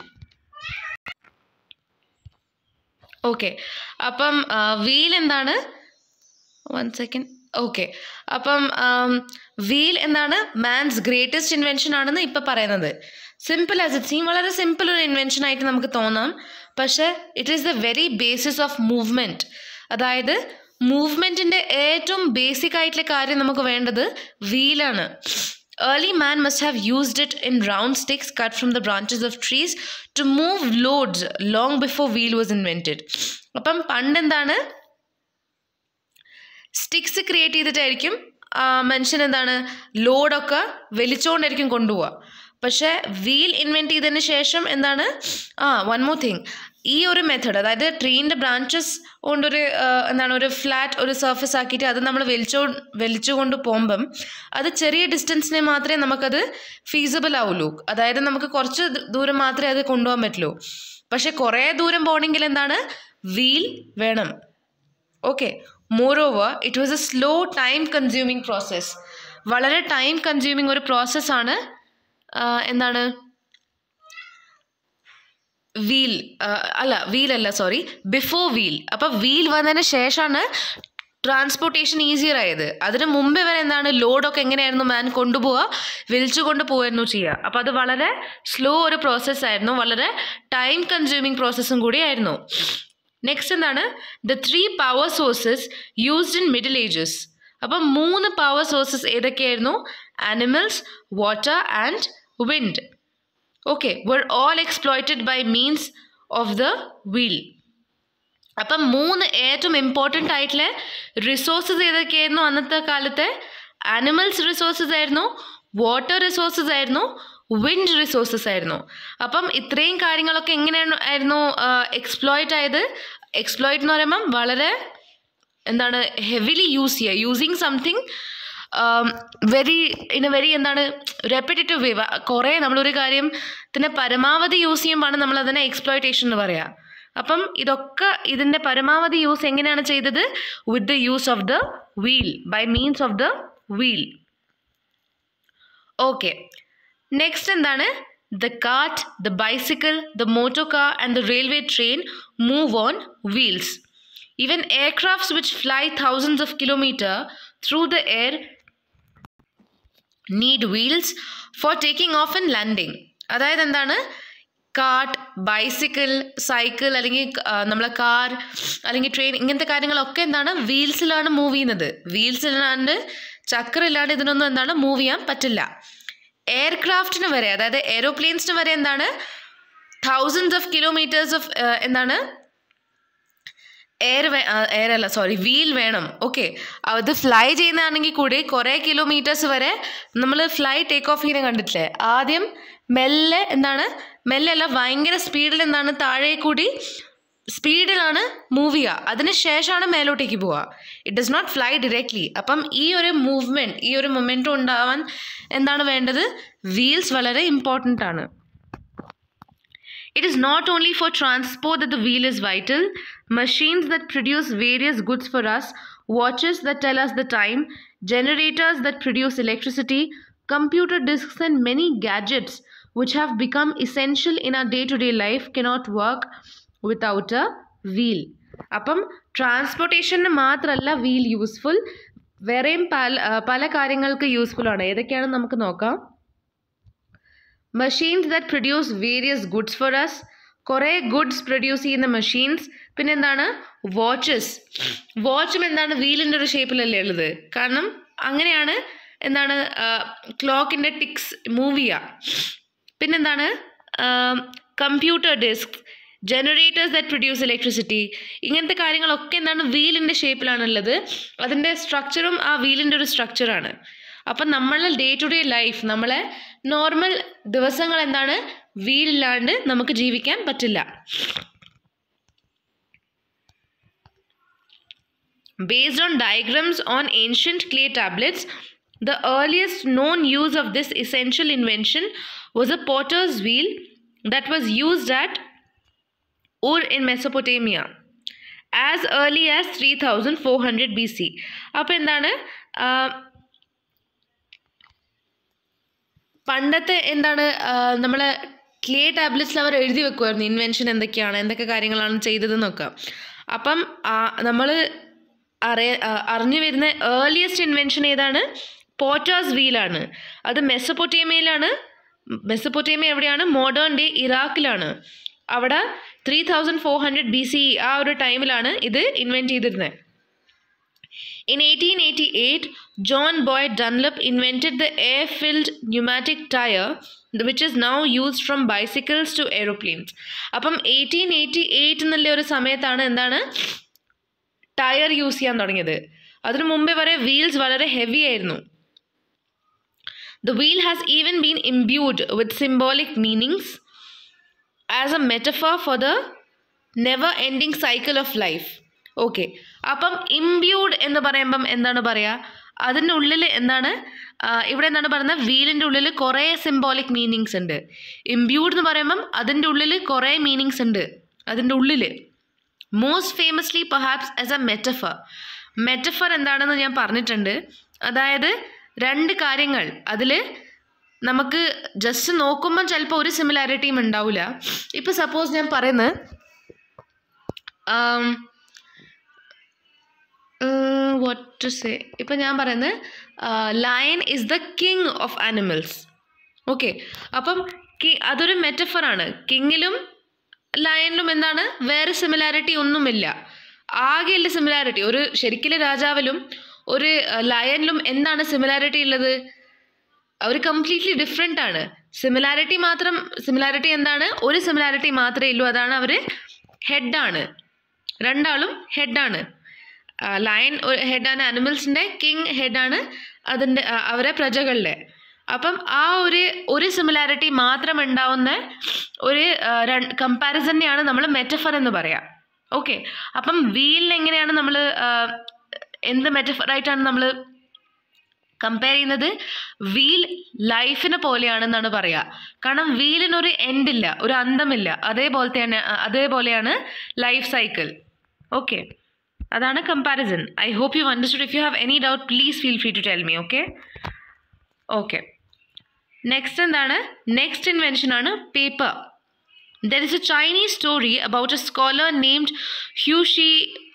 Okay അപ്പം wheel എന്താണ് one second okay അപ്പം wheel എന്താണ് man's greatest invention ആണെന്ന് ഇപ്പം പറയുന്നത് simple as it seem വളരെ simple ഒരു invention ആയിട്ട് നമുക്ക് തോന്നാം പക്ഷേ it is the very basis of movement അതായത് മൂവ്മെൻറ്റിൻ്റെ ഏറ്റവും ബേസിക് ആയിട്ടുള്ള കാര്യം നമുക്ക് വേണ്ടത് വീലാണ് Early man must have used it in round sticks cut from the branches of trees to move loads long before wheel was invented. അപ്പം പണ്ട് എന്താണ് സ്റ്റിക്സ് ക്രിയേറ്റ് ചെയ്തിട്ടായിരിക്കും മനുഷ്യൻ എന്താണ് ലോഡൊക്കെ വലിച്ചുകൊണ്ടായിരിക്കും കൊണ്ടുപോവുക പക്ഷേ വീൽ ഇൻവെൻറ്റ് ചെയ്തതിന് ശേഷം എന്താണ് ആ വൺ മോർ തിങ് ഈ ഒരു മെത്തേഡ് അതായത് ട്രീൻ്റെ ബ്രാഞ്ചസ് കൊണ്ടൊരു എന്താണ് ഒരു ഫ്ലാറ്റ് ഒരു സർഫസ് ആക്കിയിട്ട് അത് നമ്മൾ വലിച്ചോ വലിച്ചുകൊണ്ട് പോകുമ്പം അത് ചെറിയ ഡിസ്റ്റൻസിനെ മാത്രമേ നമുക്കത് ഫീസിബിൾ ആവുള്ളൂ അതായത് നമുക്ക് കുറച്ച് ദൂരം മാത്രമേ അത് കൊണ്ടുപോകാൻ പറ്റുള്ളൂ പക്ഷെ കുറേ ദൂരം പോകണമെങ്കിൽ എന്താണ് വീൽ വേണം okay moreover it was a slow time consuming process വളരെ ടൈം കൺസ്യൂമിങ് ഒരു പ്രോസസ്സാണ് എന്താണ് വീൽ അല്ല വീൽ അല്ല സോറി ബിഫോർ വീൽ അപ്പോൾ വീൽ വന്നതിന് ശേഷമാണ് ട്രാൻസ്പോർട്ടേഷൻ ഈസിയർ ആയത് അതിന് മുമ്പേ വരെ എന്താണ് ലോഡൊക്കെ എങ്ങനെയായിരുന്നു മാൻ കൊണ്ടുപോവുക വലിച്ചു കൊണ്ടുപോകായിരുന്നു ചെയ്യുക അപ്പോൾ അത് വളരെ സ്ലോ ഒരു പ്രോസസ്സായിരുന്നു വളരെ ടൈം കൺസ്യൂമിങ് പ്രോസസ്സും കൂടിയായിരുന്നു നെക്സ്റ്റ് എന്താണ് the three power sources used in middle ages അപ്പം മൂന്ന് പവർ സോഴ്സസ് ഏതൊക്കെയായിരുന്നു animals water and wind okay were all exploited by means of the wheel അപ്പം മൂന്ന് ഏറ്റവും ഇമ്പോർട്ടൻ്റ് ആയിട്ടുള്ള റിസോഴ്സസ് ഏതൊക്കെയായിരുന്നു അന്നത്തെ കാലത്തെ ആനിമൽസ് റിസോഴ്സസ് ആയിരുന്നു വാട്ടർ റിസോഴ്സസ് ആയിരുന്നു വിൻഡ് റിസോഴ്സസ് ആയിരുന്നു അപ്പം ഇത്രയും കാര്യങ്ങളൊക്കെ എങ്ങനെയാണ് ആയിരുന്നു എക്സ്പ്ലോയിറ്റ് ആയത് എക്സ്പ്ലോയിറ്റ് എന്ന് പറയുമ്പം വളരെ എന്താണ് ഹെവിലി യൂസ് ചെയ്യുക using something very in a very എന്താണ് റെപ്പിറ്റേറ്റീവ് വേ കുറേ നമ്മളൊരു കാര്യത്തിന് പരമാവധി യൂസ് ചെയ്യുമ്പോഴാണ് നമ്മൾ അതിനെ എക്സ്പ്ലോയിറ്റേഷൻ എന്ന് പറയുക അപ്പം ഇതൊക്കെ ഇതിൻ്റെ പരമാവധി യൂസ് എങ്ങനെയാണ് ചെയ്തത് with the use of the wheel by means of the wheel okay next എന്താണ് the cart the bicycle the motor car and the railway train move on wheels even aircrafts which fly thousands of kilometer through the air need wheels for taking off and landing അതായത് എന്താണ് cart bicycle cycle അല്ലെങ്കിൽ നമ്മളെ car അല്ലെങ്കിൽ train ഇങ്ങനത്തെ കാര്യങ്ങളൊക്കെ എന്താണ് വീൽസിലാണ് move ചെയ്യുന്നത് വീൽസിലാണ്ട് ചക്രമില്ലാണ്ട് ഇതിനൊന്നും എന്താണ് മൂവ് ചെയ്യാൻ പറ്റില്ല എയർക്രാഫ്റ്റിന് വരെ അതായത് എയ്റോപ്ലെയിൻസിന് വരെ എന്താണ് തൗസൻഡ്സ് ഓഫ് കിലോമീറ്റേഴ്സ് ഓഫ് എന്താണ് എയർ എയർ അല്ല സോറി വീൽ വേണം ഓക്കെ അത് ഫ്ലൈ ചെയ്യുന്നതാണെങ്കിൽ കൂടി കുറേ കിലോമീറ്റേഴ്സ് വരെ നമ്മൾ ഫ്ലൈ ടേക്ക് ഓഫ് ചെയ്യുന്ന കണ്ടിട്ടില്ലേ ആദ്യം മെല്ലെ എന്താണ് മെല്ലെ അല്ല ഭയങ്കര സ്പീഡിൽ എന്താണ് താഴെ കൂടി സ്പീഡിലാണ് മൂവ് ചെയ്യുക അതിന് ശേഷമാണ് മേലോട്ടേക്ക് പോവുക it does not fly directly അപ്പം ഈ ഒരു മൂവ്മെൻറ്റ് ഈ ഒരു മൊമെൻറ്റം ഉണ്ടാവാൻ എന്താണ് വേണ്ടത് വീൽസ് വളരെ ഇമ്പോർട്ടൻ്റ് ആണ് It is not only for transport that the wheel is vital. Machines that produce various goods for us, watches that tell us the time, generators that produce electricity, computer disks, and many gadgets which have become essential in our day to day life cannot work without a wheel. അപ്പം ട്രാൻസ്പോർട്ടേഷന് മാത്രമല്ല wheel useful വേറെയും പല പല കാര്യങ്ങൾക്ക് useful ആണ് ഏതൊക്കെയാണെന്ന് നമുക്ക് നോക്കാം machines that produce various goods for us കുറേ ഗുഡ്സ് പ്രൊഡ്യൂസ് ചെയ്യുന്ന മെഷീൻസ് പിന്നെ എന്താണ് വാച്ചസ് വാച്ചും എന്താണ് വീലിൻ്റെ ഒരു ഷേപ്പിലല്ലേ ഉള്ളത് കാരണം അങ്ങനെയാണ് എന്താണ് ക്ലോക്കിൻ്റെ ടിക്സ് മൂവ് ചെയ്യുക പിന്നെന്താണ് computer disk generators that produce electricity ഇങ്ങനത്തെ കാര്യങ്ങളൊക്കെ എന്താണ് വീലിൻ്റെ ഷേപ്പിലാണുള്ളത് അതിൻ്റെ സ്ട്രക്ചറും ആ വീലിൻ്റെ ഒരു സ്ട്രക്ചറാണ് അപ്പം നമ്മളെ ഡേ ടു ഡേ ലൈഫ് നമ്മളെ നോർമൽ ദിവസങ്ങൾ എന്താണ് വീലില്ലാണ്ട് നമുക്ക് ജീവിക്കാൻ പറ്റില്ല Based on diagrams on ancient clay tablets, The earliest known use of this essential invention was a potter's wheel that was used at Ur in Mesopotamia as early as 3400 BC. അപ്പോൾ എന്താണ് ആ, പണ്ടത്തെ എന്താണ് നമ്മൾ ക്ലേ ടാബ്ലറ്റ്സിൽ അവർ എഴുതി വെക്കുമായിരുന്നു invention എന്തൊക്കെയാണ് എന്തൊക്കെ കാര്യങ്ങളാണ് ചെയ്തതെന്നൊക്കെ അപ്പം നമ്മൾ അറിയ ആ, അറിഞ്ഞു വരുന്ന ഏർലിയസ്റ്റ് ഇൻവെൻഷൻ ഏതാണ് പോറ്റാസ് വീലാണ് അത് മെസ്സപ്പൊട്ടേമിയയിലാണ് മെസ്സപ്പൊട്ടേമിയ എവിടെയാണ് മോഡേൺ ഡേ ഇറാഖിലാണ് അവിടെ three thousand four hundred B C ആ ഒരു ടൈമിലാണ് ഇത് ഇൻവെൻറ്റ് ചെയ്തിരുന്നത് In 1888, John Boyd Dunlop invented the air filled pneumatic tire, which is now used from bicycles to aeroplanes. അപ്പം എയ്റ്റീൻ എയ്റ്റി എയ്റ്റ് എന്നുള്ള ഒരു സമയത്താണ് എന്താണ് ടയർ യൂസ് ചെയ്യാൻ തുടങ്ങിയത് അതിനു മുമ്പേ വരെ വീൽസ് വളരെ ഹെവി ആയിരുന്നു the wheel has even been imbued with symbolic meanings as a metaphor for the never ending cycle of life okay അപ്പം ഇംബ്യൂഡ് എന്ന് പറയുമ്പം എന്താണ് പറയുക അതിൻ്റെ ഉള്ളിൽ എന്താണ് ആ, ഇവിടെ എന്താണ് പറയുന്നത് വീലിൻ്റെ ഉള്ളിൽ കുറേ സിംബോളിക് മീനിങ്സ് ഉണ്ട് ഇംബ്യൂഡ് എന്ന് പറയുമ്പം അതിൻ്റെ ഉള്ളിൽ കുറേ മീനിങ്സ് ഉണ്ട് അതിൻ്റെ ഉള്ളിൽ most famously perhaps as a metaphor metaphor എന്താണെന്ന് ഞാൻ പറഞ്ഞിട്ടുണ്ട് അതായത് രണ്ട് കാര്യങ്ങൾ അതിൽ നമുക്ക് ജസ്റ്റ് നോക്കുമ്പം ചിലപ്പോൾ ഒരു സിമിലാരിറ്റിയും ഉണ്ടാവില്ല ഇപ്പോൾ സപ്പോസ് ഞാൻ പറയുന്നത് വാട്ട് ടു സേ ഇപ്പം ഞാൻ പറയുന്നത് lion is the king of animals okay അപ്പം കി അതൊരു മെറ്റഫറാണ് കിങ്ങിലും ലയനിലും എന്താണ് വേറെ സിമിലാരിറ്റി ഒന്നുമില്ല ആകെയുള്ള സിമിലാരിറ്റി ഒരു ശരിക്കിലെ രാജാവിലും ഒരു ലയനിലും എന്താണ് സിമിലാരിറ്റി ഉള്ളത് അവർ കംപ്ലീറ്റ്ലി ഡിഫറെൻ്റ് ആണ് സിമിലാരിറ്റി മാത്രം സിമിലാരിറ്റി എന്താണ് ഒരു സിമിലാരിറ്റി മാത്രമേ ഉള്ളൂ അതാണ് അവർ ഹെഡാണ് രണ്ടാളും ഹെഡാണ് ലയൺ ഹെഡാണ് ആനിമൽസിൻ്റെ കിങ് ഹെഡാണ് അതിൻ്റെ ആ, അവരെ പ്രജകളുടെ അപ്പം ആ ഒരു ഒരു സിമിലാരിറ്റി മാത്രം ഉണ്ടാവുന്ന ഒരു കമ്പാരിസണിനെയാണ് നമ്മൾ മെറ്റഫർ എന്ന് പറയാം ഓക്കെ അപ്പം വീലിന് എങ്ങനെയാണ് നമ്മൾ എന്ത് മെറ്റഫറായിട്ടാണ് നമ്മൾ കമ്പയർ ചെയ്യുന്നത് വീൽ ലൈഫിനെ പോലെയാണെന്നാണ് പറയുക കാരണം വീലിനൊരു എൻഡില്ല ഒരു അന്തമില്ല അതേപോലത്തെയാണ് അതേപോലെയാണ് ലൈഫ് സൈക്കിൾ ഓക്കെ അതാണ് comparison I hope you understood if you have any doubt please feel free to tell me okay okay next എന്താണ് നെക്സ്റ്റ് ഇൻവെൻഷൻ ആണ് paper there is a Chinese story about a scholar named Yushi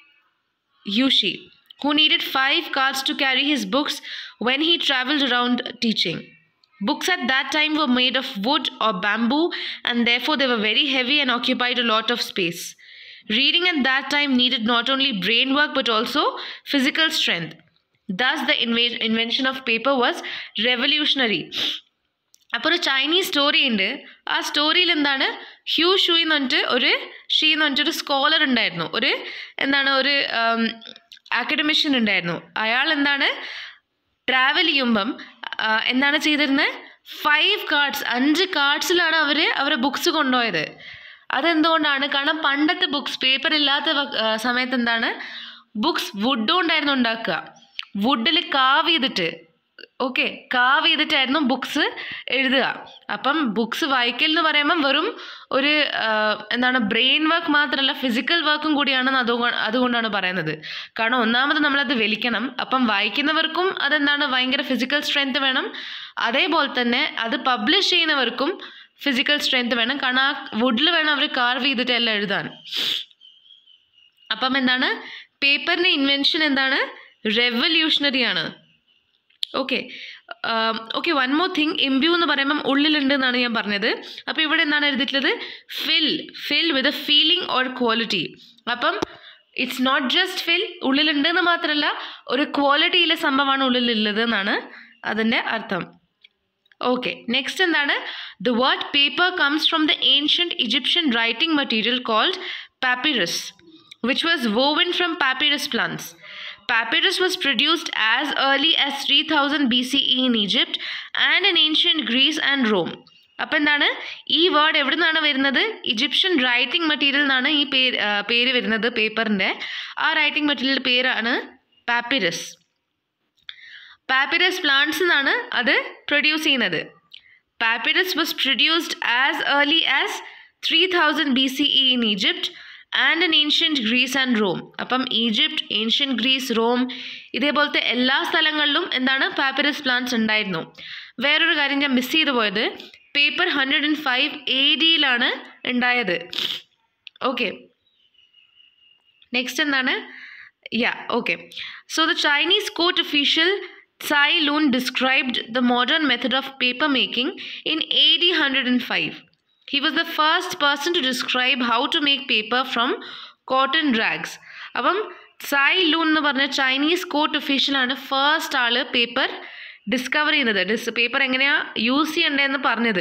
Yushi, who needed five carts to carry his books when he traveled around teaching. Books at that time were made of wood or bamboo, and therefore they were very heavy and occupied a lot of space. Reading at that time needed not only brain work but also physical strength. Thus, the inve- invention of paper was revolutionary. അപ്പോൾ ഒരു Chinese story ഉണ്ട് ആ സ്റ്റോറിയിൽ എന്താണ് Hugh shoe എന്ന് പറഞ്ഞിട്ട് ഒരു she എന്ന് പറഞ്ഞിട്ട് ഒരു സ്കോളർ ഉണ്ടായിരുന്നു ഒരു എന്താണ് ഒരു അക്കഡമിഷ്യൻ ഉണ്ടായിരുന്നു അയാൾ എന്താണ് ട്രാവൽ ചെയ്യുമ്പം ആ, എന്താണ് ചെയ്തിരുന്നത് ഫൈവ് കാർഡ്സ് അഞ്ച് കാർഡ്സിലാണ് അവർ അവരെ ബുക്സ് കൊണ്ടുപോയത് അതെന്തുകൊണ്ടാണ് കാരണം പണ്ടത്തെ ബുക്സ് പേപ്പർ ഇല്ലാത്ത വ- ആ, സമയത്ത് എന്താണ് ബുക്സ് വുഡ് കൊണ്ടായിരുന്നു ഉണ്ടാക്കുക വുഡിൽ കാവ് ചെയ്തിട്ട് ഓക്കെ കാവ് ചെയ്തിട്ടായിരുന്നു ബുക്സ് എഴുതുക അപ്പം ബുക്സ് വായിക്കൽ എന്ന് പറയുമ്പം വെറും ഒരു ആ, എന്താണ് ബ്രെയിൻ വർക്ക് മാത്രമല്ല ഫിസിക്കൽ വർക്കും കൂടിയാണെന്ന് അതുകൊ- അതുകൊണ്ടാണ് പറയുന്നത് കാരണം ഒന്നാമത് നമ്മളത് വലിക്കണം അപ്പം വായിക്കുന്നവർക്കും അതെന്താണ് ഭയങ്കര ഫിസിക്കൽ സ്ട്രെങ്ത് വേണം അതേപോലെ തന്നെ അത് പബ്ലിഷ് ചെയ്യുന്നവർക്കും ഫിസിക്കൽ സ്ട്രെങ്ത് വേണം കാരണം ആ വുഡിൽ വേണം അവർ കാർവ് ചെയ്തിട്ട് എല്ലാം എഴുതാൻ അപ്പം എന്താണ് പേപ്പറിൻ്റെ ഇൻവെൻഷൻ എന്താണ് റെവല്യൂഷണറി ആണ് okay okay one more thing imbue എന്ന് പറയുമ്പം ഉള്ളിലുണ്ട് എന്നാണ് ഞാൻ പറഞ്ഞത് അപ്പോൾ ഇവിടെ എന്താണ് എഴുതിയിട്ടുള്ളത് fill fill with a feeling or quality അപ്പം ഇറ്റ്സ് നോട്ട് ജസ്റ്റ് ഫിൽ ഉള്ളിലുണ്ട് എന്ന് മാത്രമല്ല ഒരു ക്വാളിറ്റിയിലെ സംഭവമാണ് ഉള്ളിലുള്ളത് എന്നാണ് അതിൻ്റെ അർത്ഥം ഓക്കെ നെക്സ്റ്റ് എന്താണ് the word paper comes from the ancient Egyptian writing material called papyrus which was woven from papyrus plants Papyrus was produced as early as 3000 BCE in Egypt and in ancient Greece and Rome. അപ്പം എന്താണ് ഈ word എവിടെ നിന്നാണ് വരുന്നത് ഇജിപ്ഷ്യൻ writing material നിന്നാണ് ഈ പേര് ആ, പേര് വരുന്നത് പേപ്പറിൻ്റെ ആ റൈറ്റിംഗ് മെറ്റീരിയൽ പേരാണ് പാപ്പിറസ് പാപ്പിറസ് പ്ലാന്റ്സ് നിന്നാണ് അത് പ്രൊഡ്യൂസ് ചെയ്യുന്നത് papyrus was produced as early as three thousand B C E in Egypt and in ancient Greece and Rome അപ്പം ഈജിപ്റ്റ് ഏൻഷ്യൻറ്റ് ഗ്രീസ് റോം ഇതേപോലത്തെ എല്ലാ സ്ഥലങ്ങളിലും എന്താണ് പാപ്പിറസ് പ്ലാന്റ്സ് ഉണ്ടായിരുന്നു വേറൊരു കാര്യം ഞാൻ മിസ് ചെയ്തു പോയത് paper hundred and five A ഡിയിലാണ് ഉണ്ടായത് ഓക്കെ നെക്സ്റ്റ് എന്താണ് yeah okay so the Chinese court official Tsai Lun described the modern method of paper making in AD 105. He was the first person to describe how to make paper from cotton rags. അപ്പം Sai Lun എന്ന് പറഞ്ഞ Chinese court ഒഫീഷ്യലാണ് first ആള് paper discover ചെയ്യുന്നത് this paper എങ്ങനെയാ use ചെയ്യണ്ടേന്ന് പറഞ്ഞത്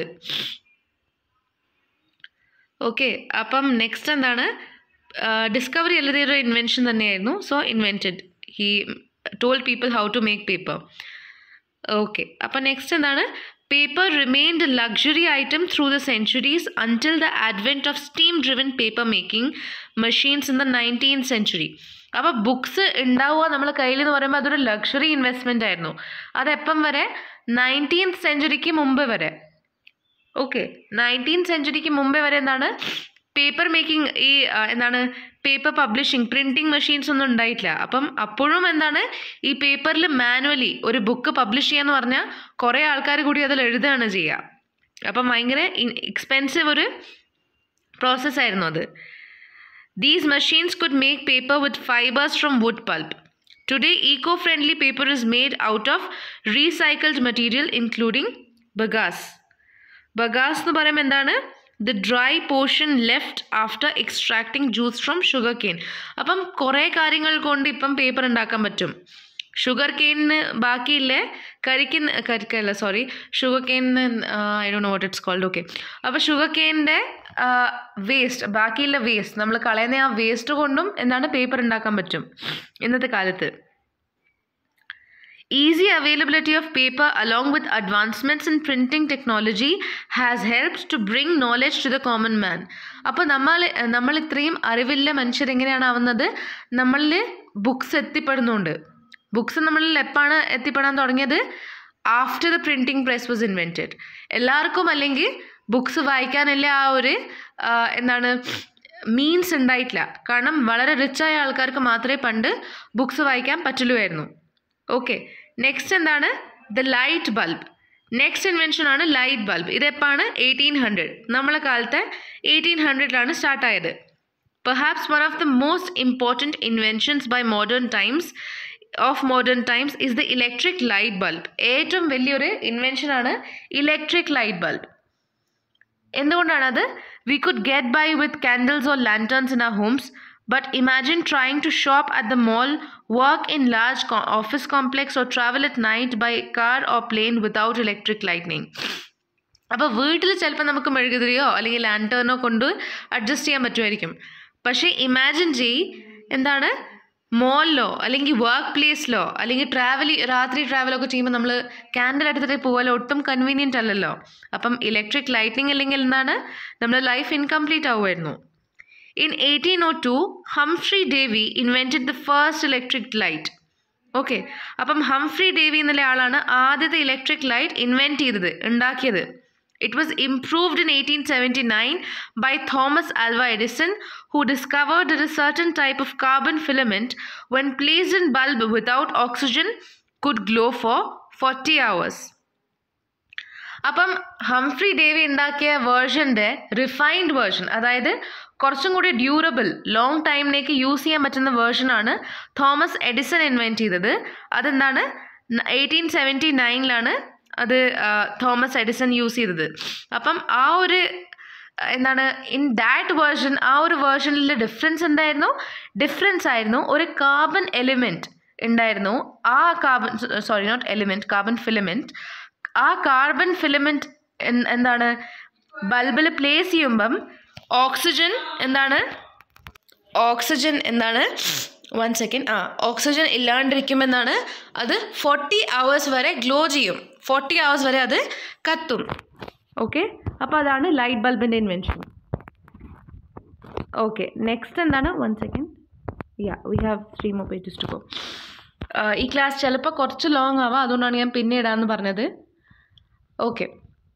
okay അപ്പം next എന്താണ് ഡിസ്കവറി അല്ലാതെ ഒരു ഇൻവെൻഷൻ തന്നെയായിരുന്നു so invented he told people how to make paper okay അപ്പം നെക്സ്റ്റ് എന്താണ് paper remained luxury item through the centuries until the advent of steam driven paper making machines in the nineteen century അപ്പോൾ books ഉണ്ടാവുക നമ്മൾ കയ്യിൽ എന്ന് പറയുമ്പോൾ അതൊരു luxury investment ആയിരുന്നു അതെപ്പം വരെ നയൻറ്റീൻത് സെഞ്ചുറിക്ക് മുമ്പ് വരെ ഓക്കെ നയൻറ്റീൻ സെഞ്ചുറിക്ക് മുമ്പേ വരെ എന്താണ് പേപ്പർ മേക്കിംഗ് ഈ ആ, എന്താണ് പേപ്പർ പബ്ലിഷിംഗ് പ്രിൻറ്റിംഗ് മെഷീൻസ് ഒന്നും ഉണ്ടായിട്ടില്ല അപ്പം അപ്പോഴും എന്താണ് ഈ പേപ്പറിൽ മാനുവലി ഒരു ബുക്ക് പബ്ലിഷ് ചെയ്യാന്ന് പറഞ്ഞാൽ കുറേ ആൾക്കാർ കൂടി അതിൽ എഴുതുകയാണ് ചെയ്യുക അപ്പം ഭയങ്കര എക്സ്പെൻസീവ് ഒരു പ്രോസസ്സായിരുന്നു അത് These machines could make paper with fibers from wood pulp. Today, eco friendly paper is made out of recycled material, including bagasse. ബഗാസ് എന്ന് പറയുമ്പോൾ എന്താണ് the dry portion left after extracting juice from sugar cane അപ്പം കുറേ കാര്യങ്ങൾ കൊണ്ട് ഇപ്പം paper ഉണ്ടാക്കാൻ പറ്റും ഷുഗർ കെയിനിന് ബാക്കിയില്ലേ കരിക്കുന്ന കരിക്കല്ല സോറി ഷുഗർ കെയിനിന് ഐ ഡോ know what it's called okay അപ്പോൾ ഷുഗർ കെയിനിൻ്റെ വേസ്റ്റ് ബാക്കിയുള്ള വേസ്റ്റ് നമ്മൾ കളയുന്ന ആ വേസ്റ്റ് കൊണ്ടും എന്താണ് പേപ്പർ ഉണ്ടാക്കാൻ പറ്റും ഇന്നത്തെ കാലത്ത് Easy availability of paper along with advancements in printing technology has helped to bring knowledge to the common man. അപ്പോൾ നമ്മൾ നമ്മൾ ഇത്രയും അറിവില്ല മനുഷ്യർ എങ്ങനെയാണ് ആവുന്നത് നമ്മളിൽ ബുക്സ് എത്തിപ്പെടുന്നുണ്ട് ബുക്സ് നമ്മളിൽ എപ്പാണ് എത്തിപ്പെടാൻ തുടങ്ങിയത് after the printing press was invented എല്ലാവർക്കും അല്ലെങ്കിൽ ബുക്സ് വായിക്കാനല്ലേ ആ ഒരു ആ, എന്താണ് മീൻസ് ഉണ്ടായിട്ടില്ല കാരണം വളരെ റിച്ചായ ആൾക്കാർക്ക് മാത്രമേ പണ്ട് ബുക്സ് വായിക്കാൻ പറ്റുള്ളൂ ഓക്കെ നെക്സ്റ്റ് എന്താണ് the light bulb next invention ആണ് ലൈറ്റ് ബൾബ് ഇതെപ്പാണ് എയ്റ്റീൻ ഹൺഡ്രഡ് നമ്മളെ കാലത്തെ എയ്റ്റീൻ ഹൺഡ്രഡിലാണ് സ്റ്റാർട്ട് ആയത് perhaps one of the most important inventions by modern times of modern times is the electric light bulb ഏറ്റവും വലിയൊരു ഇൻവെൻഷനാണ് ഇലക്ട്രിക് ലൈറ്റ് ബൾബ് എന്തുകൊണ്ടാണ് അത് we could get by with candles or lanterns in our homes but imagine trying to shop at the mall work in large office complex or travel at night by car or plane without electric lightning അപ്പോൾ വീട്ടിൽ ചിലപ്പോൾ നമുക്ക് മെഴുകുതിരിയോ അല്ലെങ്കിൽ ലാൻറ്റേണോ കൊണ്ട് adjust ചെയ്യാൻ പറ്റുമായിരിക്കും പക്ഷേ imagine ചെയ് എന്താണ് മോളിലോ അല്ലെങ്കിൽ വർക്ക് പ്ലേസിലോ അല്ലെങ്കിൽ ട്രാവൽ രാത്രി ട്രാവലൊക്കെ ചെയ്യുമ്പോൾ നമ്മൾ ക്യാൻഡിൽ എടുത്തിട്ട് പോകാൻ ഒട്ടും കൺവീനിയൻ്റ് അല്ലല്ലോ അപ്പം ഇലക്ട്രിക് ലൈറ്റിംഗ് അല്ലെങ്കിൽ എന്താണ് നമ്മുടെ ലൈഫ് ഇൻകംപ്ലീറ്റ് ആവുമായിരുന്നു in eighteen o two Humphry Davy invented the first electric light okay അപ്പം ഹംഫ്രി ഡേവി എന്നുള്ള ആളാണ് ആദ്യത്തെ ഇലക്ട്രിക് ലൈറ്റ് ഇൻവെൻറ്റ് ചെയ്തത് ഉണ്ടാക്കിയത് it was improved in eighteen seventy nine by Thomas Alva Edison who discovered the certain type of carbon filament when placed in bulb without oxygen could glow for 40 hours. അപ്പം Humphry Davy ഉണ്ടാക്കിയ വേർഷൻ്റെ refined version അതായത് കുറച്ചും കൂടി durable long ടൈമിലേക്ക് use ചെയ്യാൻ പറ്റുന്ന വേർഷനാണ് Thomas Edison invent ചെയ്തത് അതെന്താണ് എയ്റ്റീൻ സെവൻറ്റി നയനിലാണ് അത് ആ, തോമസ് എഡിസൺ യൂസ് ചെയ്തത് അപ്പം ആ ഒരു ആ, എന്താണ് ഇൻ ദാറ്റ് വേർഷൻ ആ ഒരു വേർഷനിലെ ഡിഫറൻസ് എന്തായിരുന്നു ഡിഫറൻസ് ആയിരുന്നു ഒരു കാർബൺ എലിമെൻറ്റ് ഉണ്ടായിരുന്നു ആ carbon sorry not element carbon filament ആ കാർബൺ ഫിലമെൻറ്റ് എന്താണ് ബൾബിൽ പ്ലേസ് ചെയ്യുമ്പം ഓക്സിജൻ എന്താണ് ഓക്സിജൻ എന്താണ് വൺ സെക്കൻഡ് ആ ഓക്സിജൻ ഇല്ലാണ്ടിരിക്കുമെന്നാണ് അത് ഫോർട്ടി അവേഴ്സ് വരെ ഗ്ലോ ചെയ്യും ഫോർട്ടി അവേഴ്സ് വരെ അത് കത്തും ഓക്കെ അപ്പോൾ അതാണ് ലൈറ്റ് ബൾബിൻ്റെ ഇൻവെൻഷൻ ഓക്കെ നെക്സ്റ്റ് എന്താണ് one second yeah we have three more pages to go ഈ ക്ലാസ് ചിലപ്പോൾ കുറച്ച് ലോങ് ആവാം അതുകൊണ്ടാണ് ഞാൻ പിന്നെ ഇടാമെന്ന് പറഞ്ഞത് ഓക്കെ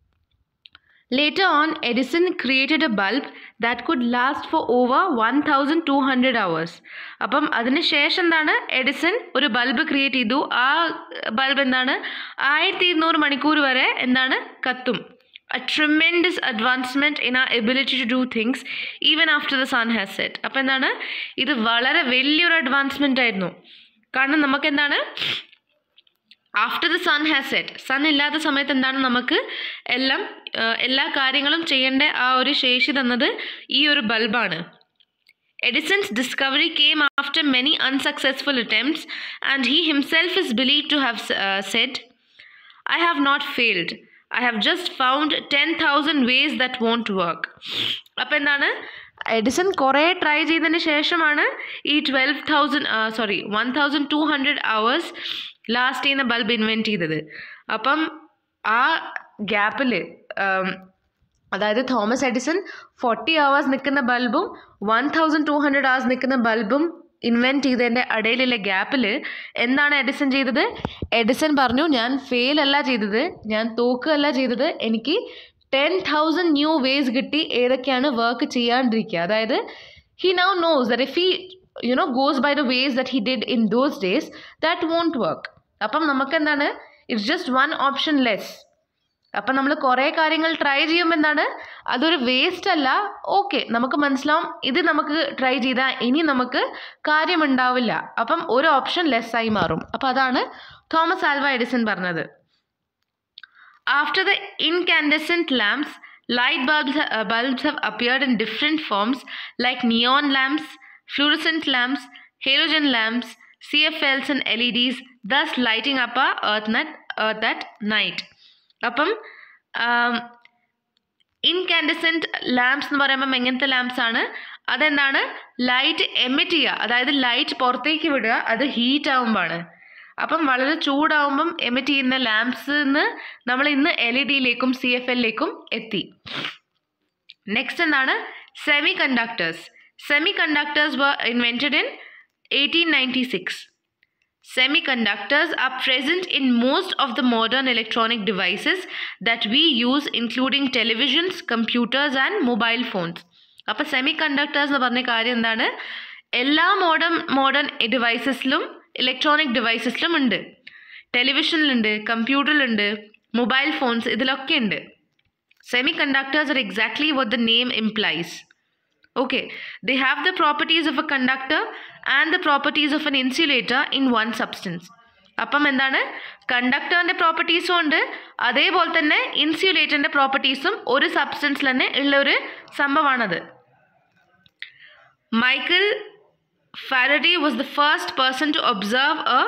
Later on, Edison created a bulb that could last for over 1200 hours. അപ്പം അതിന് ശേഷം എന്താണ് എഡിസൺ ഒരു ബൾബ് ക്രിയേറ്റ് ചെയ്തു ആ ബൾബ് എന്താണ് ആയിരത്തി ഇരുന്നൂറ് മണിക്കൂർ വരെ എന്താണ് കത്തും a tremendous advancement in our ability to do things even after the sun has set അപ്പം എന്താണ് ഇത് വളരെ വലിയൊരു അഡ്വാൻസ്മെൻ്റ് ആയിരുന്നു കാരണം നമുക്ക് എന്താണ് after the sun has set sun ഇല്ലാത്ത സമയത്ത് എന്താണ് നമുക്ക് എല്ലാം ആ, എല്ലാ കാര്യങ്ങളും ചെയ്യേണ്ട ആ ഒരു ശേഷി തന്നത് ഈ ഒരു ബൾബാണ് Edison's discovery came after many unsuccessful attempts, and he himself is believed to have uh, said, I have not failed. I have just found 10,000 ways that won't work. അപ്പം എന്താണ് എഡിസൺ കുറേ ട്രൈ ചെയ്തതിന് ശേഷമാണ് ഈ twelve thousand sorry one thousand two hundred hours last ചെയ്യുന്ന bulb invent ചെയ്തത് അപ്പം ആ ഗ്യാപ്പിൽ അതായത് തോമസ് എഡിസൺ ഫോർട്ടി അവേഴ്സ് നിൽക്കുന്ന ബൾബും one thousand two hundred hours നിൽക്കുന്ന ബൾബും ഇൻവെൻറ്റ് ചെയ്തതിൻ്റെ ഇടയിലുള്ള ഗ്യാപ്പിൽ എന്താണ് എഡിസൺ ചെയ്തത് എഡിസൺ പറഞ്ഞു ഞാൻ ഫെയിൽ അല്ല ചെയ്തത് ഞാൻ തോക്കുകയല്ല ചെയ്തത് എനിക്ക് ടെൻ തൗസൻഡ് ന്യൂ വേസ് കിട്ടി ഏതൊക്കെയാണ് വർക്ക് ചെയ്യാണ്ടിരിക്കുക അതായത് he now knows that if he you know goes by the ways that he did in those days that won't work അപ്പം നമുക്ക് എന്താണ് it's just one option less അപ്പം നമ്മൾ കുറേ കാര്യങ്ങൾ ട്രൈ ചെയ്യുമ്പോൾ എന്താണ് അതൊരു വേസ്റ്റ് അല്ല ഓക്കെ നമുക്ക് മനസ്സിലാവും ഇത് നമുക്ക് ട്രൈ ചെയ്താൽ ഇനി നമുക്ക് കാര്യമുണ്ടാവില്ല അപ്പം ഒരു ഓപ്ഷൻ ലെസ് ആയി മാറും അപ്പം അതാണ് തോമസ് ആൽവ എഡിസൺ പറഞ്ഞത് After the incandescent lamps, light bulbs, uh, bulbs have appeared in different forms like neon lamps, fluorescent lamps, halogen lamps, CFLs, and LEDs, thus lighting up our earth, nut, earth at night. അപ്പം ഇൻകാൻഡസെൻറ്റ് lamps എന്ന് പറയുമ്പം എങ്ങനത്തെ lamps ആണ് അതെന്താണ് light emit ചെയ്യുക അതായത് light പുറത്തേക്ക് വിടുക അത് ഹീറ്റ് ആകുമ്പോഴാണ് അപ്പം വളരെ ചൂടാവുമ്പം എമിറ്റ് ചെയ്യുന്ന ലാംപ്സ് നിന്ന് നമ്മൾ ഇന്ന് എൽ ഇ ഡിയിലേക്കും സി എഫ് എല്ലിലേക്കും എത്തി നെക്സ്റ്റ് എന്താണ് semiconductors semiconductors were invented in eighteen ninety six Semiconductors are present in most of the modern electronic devices that we use, including televisions, computers, and mobile phones. അപ്പോൾ semiconductors എന്ന് പറഞ്ഞ കാര്യം എന്താണ് എല്ലാ modern modern ഡിവൈസസിലും electronic ഡിവൈസസിലും ഉണ്ട് ടെലിവിഷനിലുണ്ട് കമ്പ്യൂട്ടറിലുണ്ട് മൊബൈൽ ഫോൺസ് ഇതിലൊക്കെ ഉണ്ട് semiconductors are exactly what the name implies. Okay, they have the properties of a conductor and the properties of an insulator in one substance. അപ്പം എന്താണ് കണ്ടക്ടറിൻ്റെ പ്രോപ്പർട്ടീസും ഉണ്ട് അതേപോലെ തന്നെ ഇൻസുലേറ്ററിൻ്റെ പ്രോപ്പർട്ടീസും ഒരു സബ്സ്റ്റൻസിൽ തന്നെ ഉള്ള ഒരു സംഭവമാണത് Michael Faraday was the first person to observe a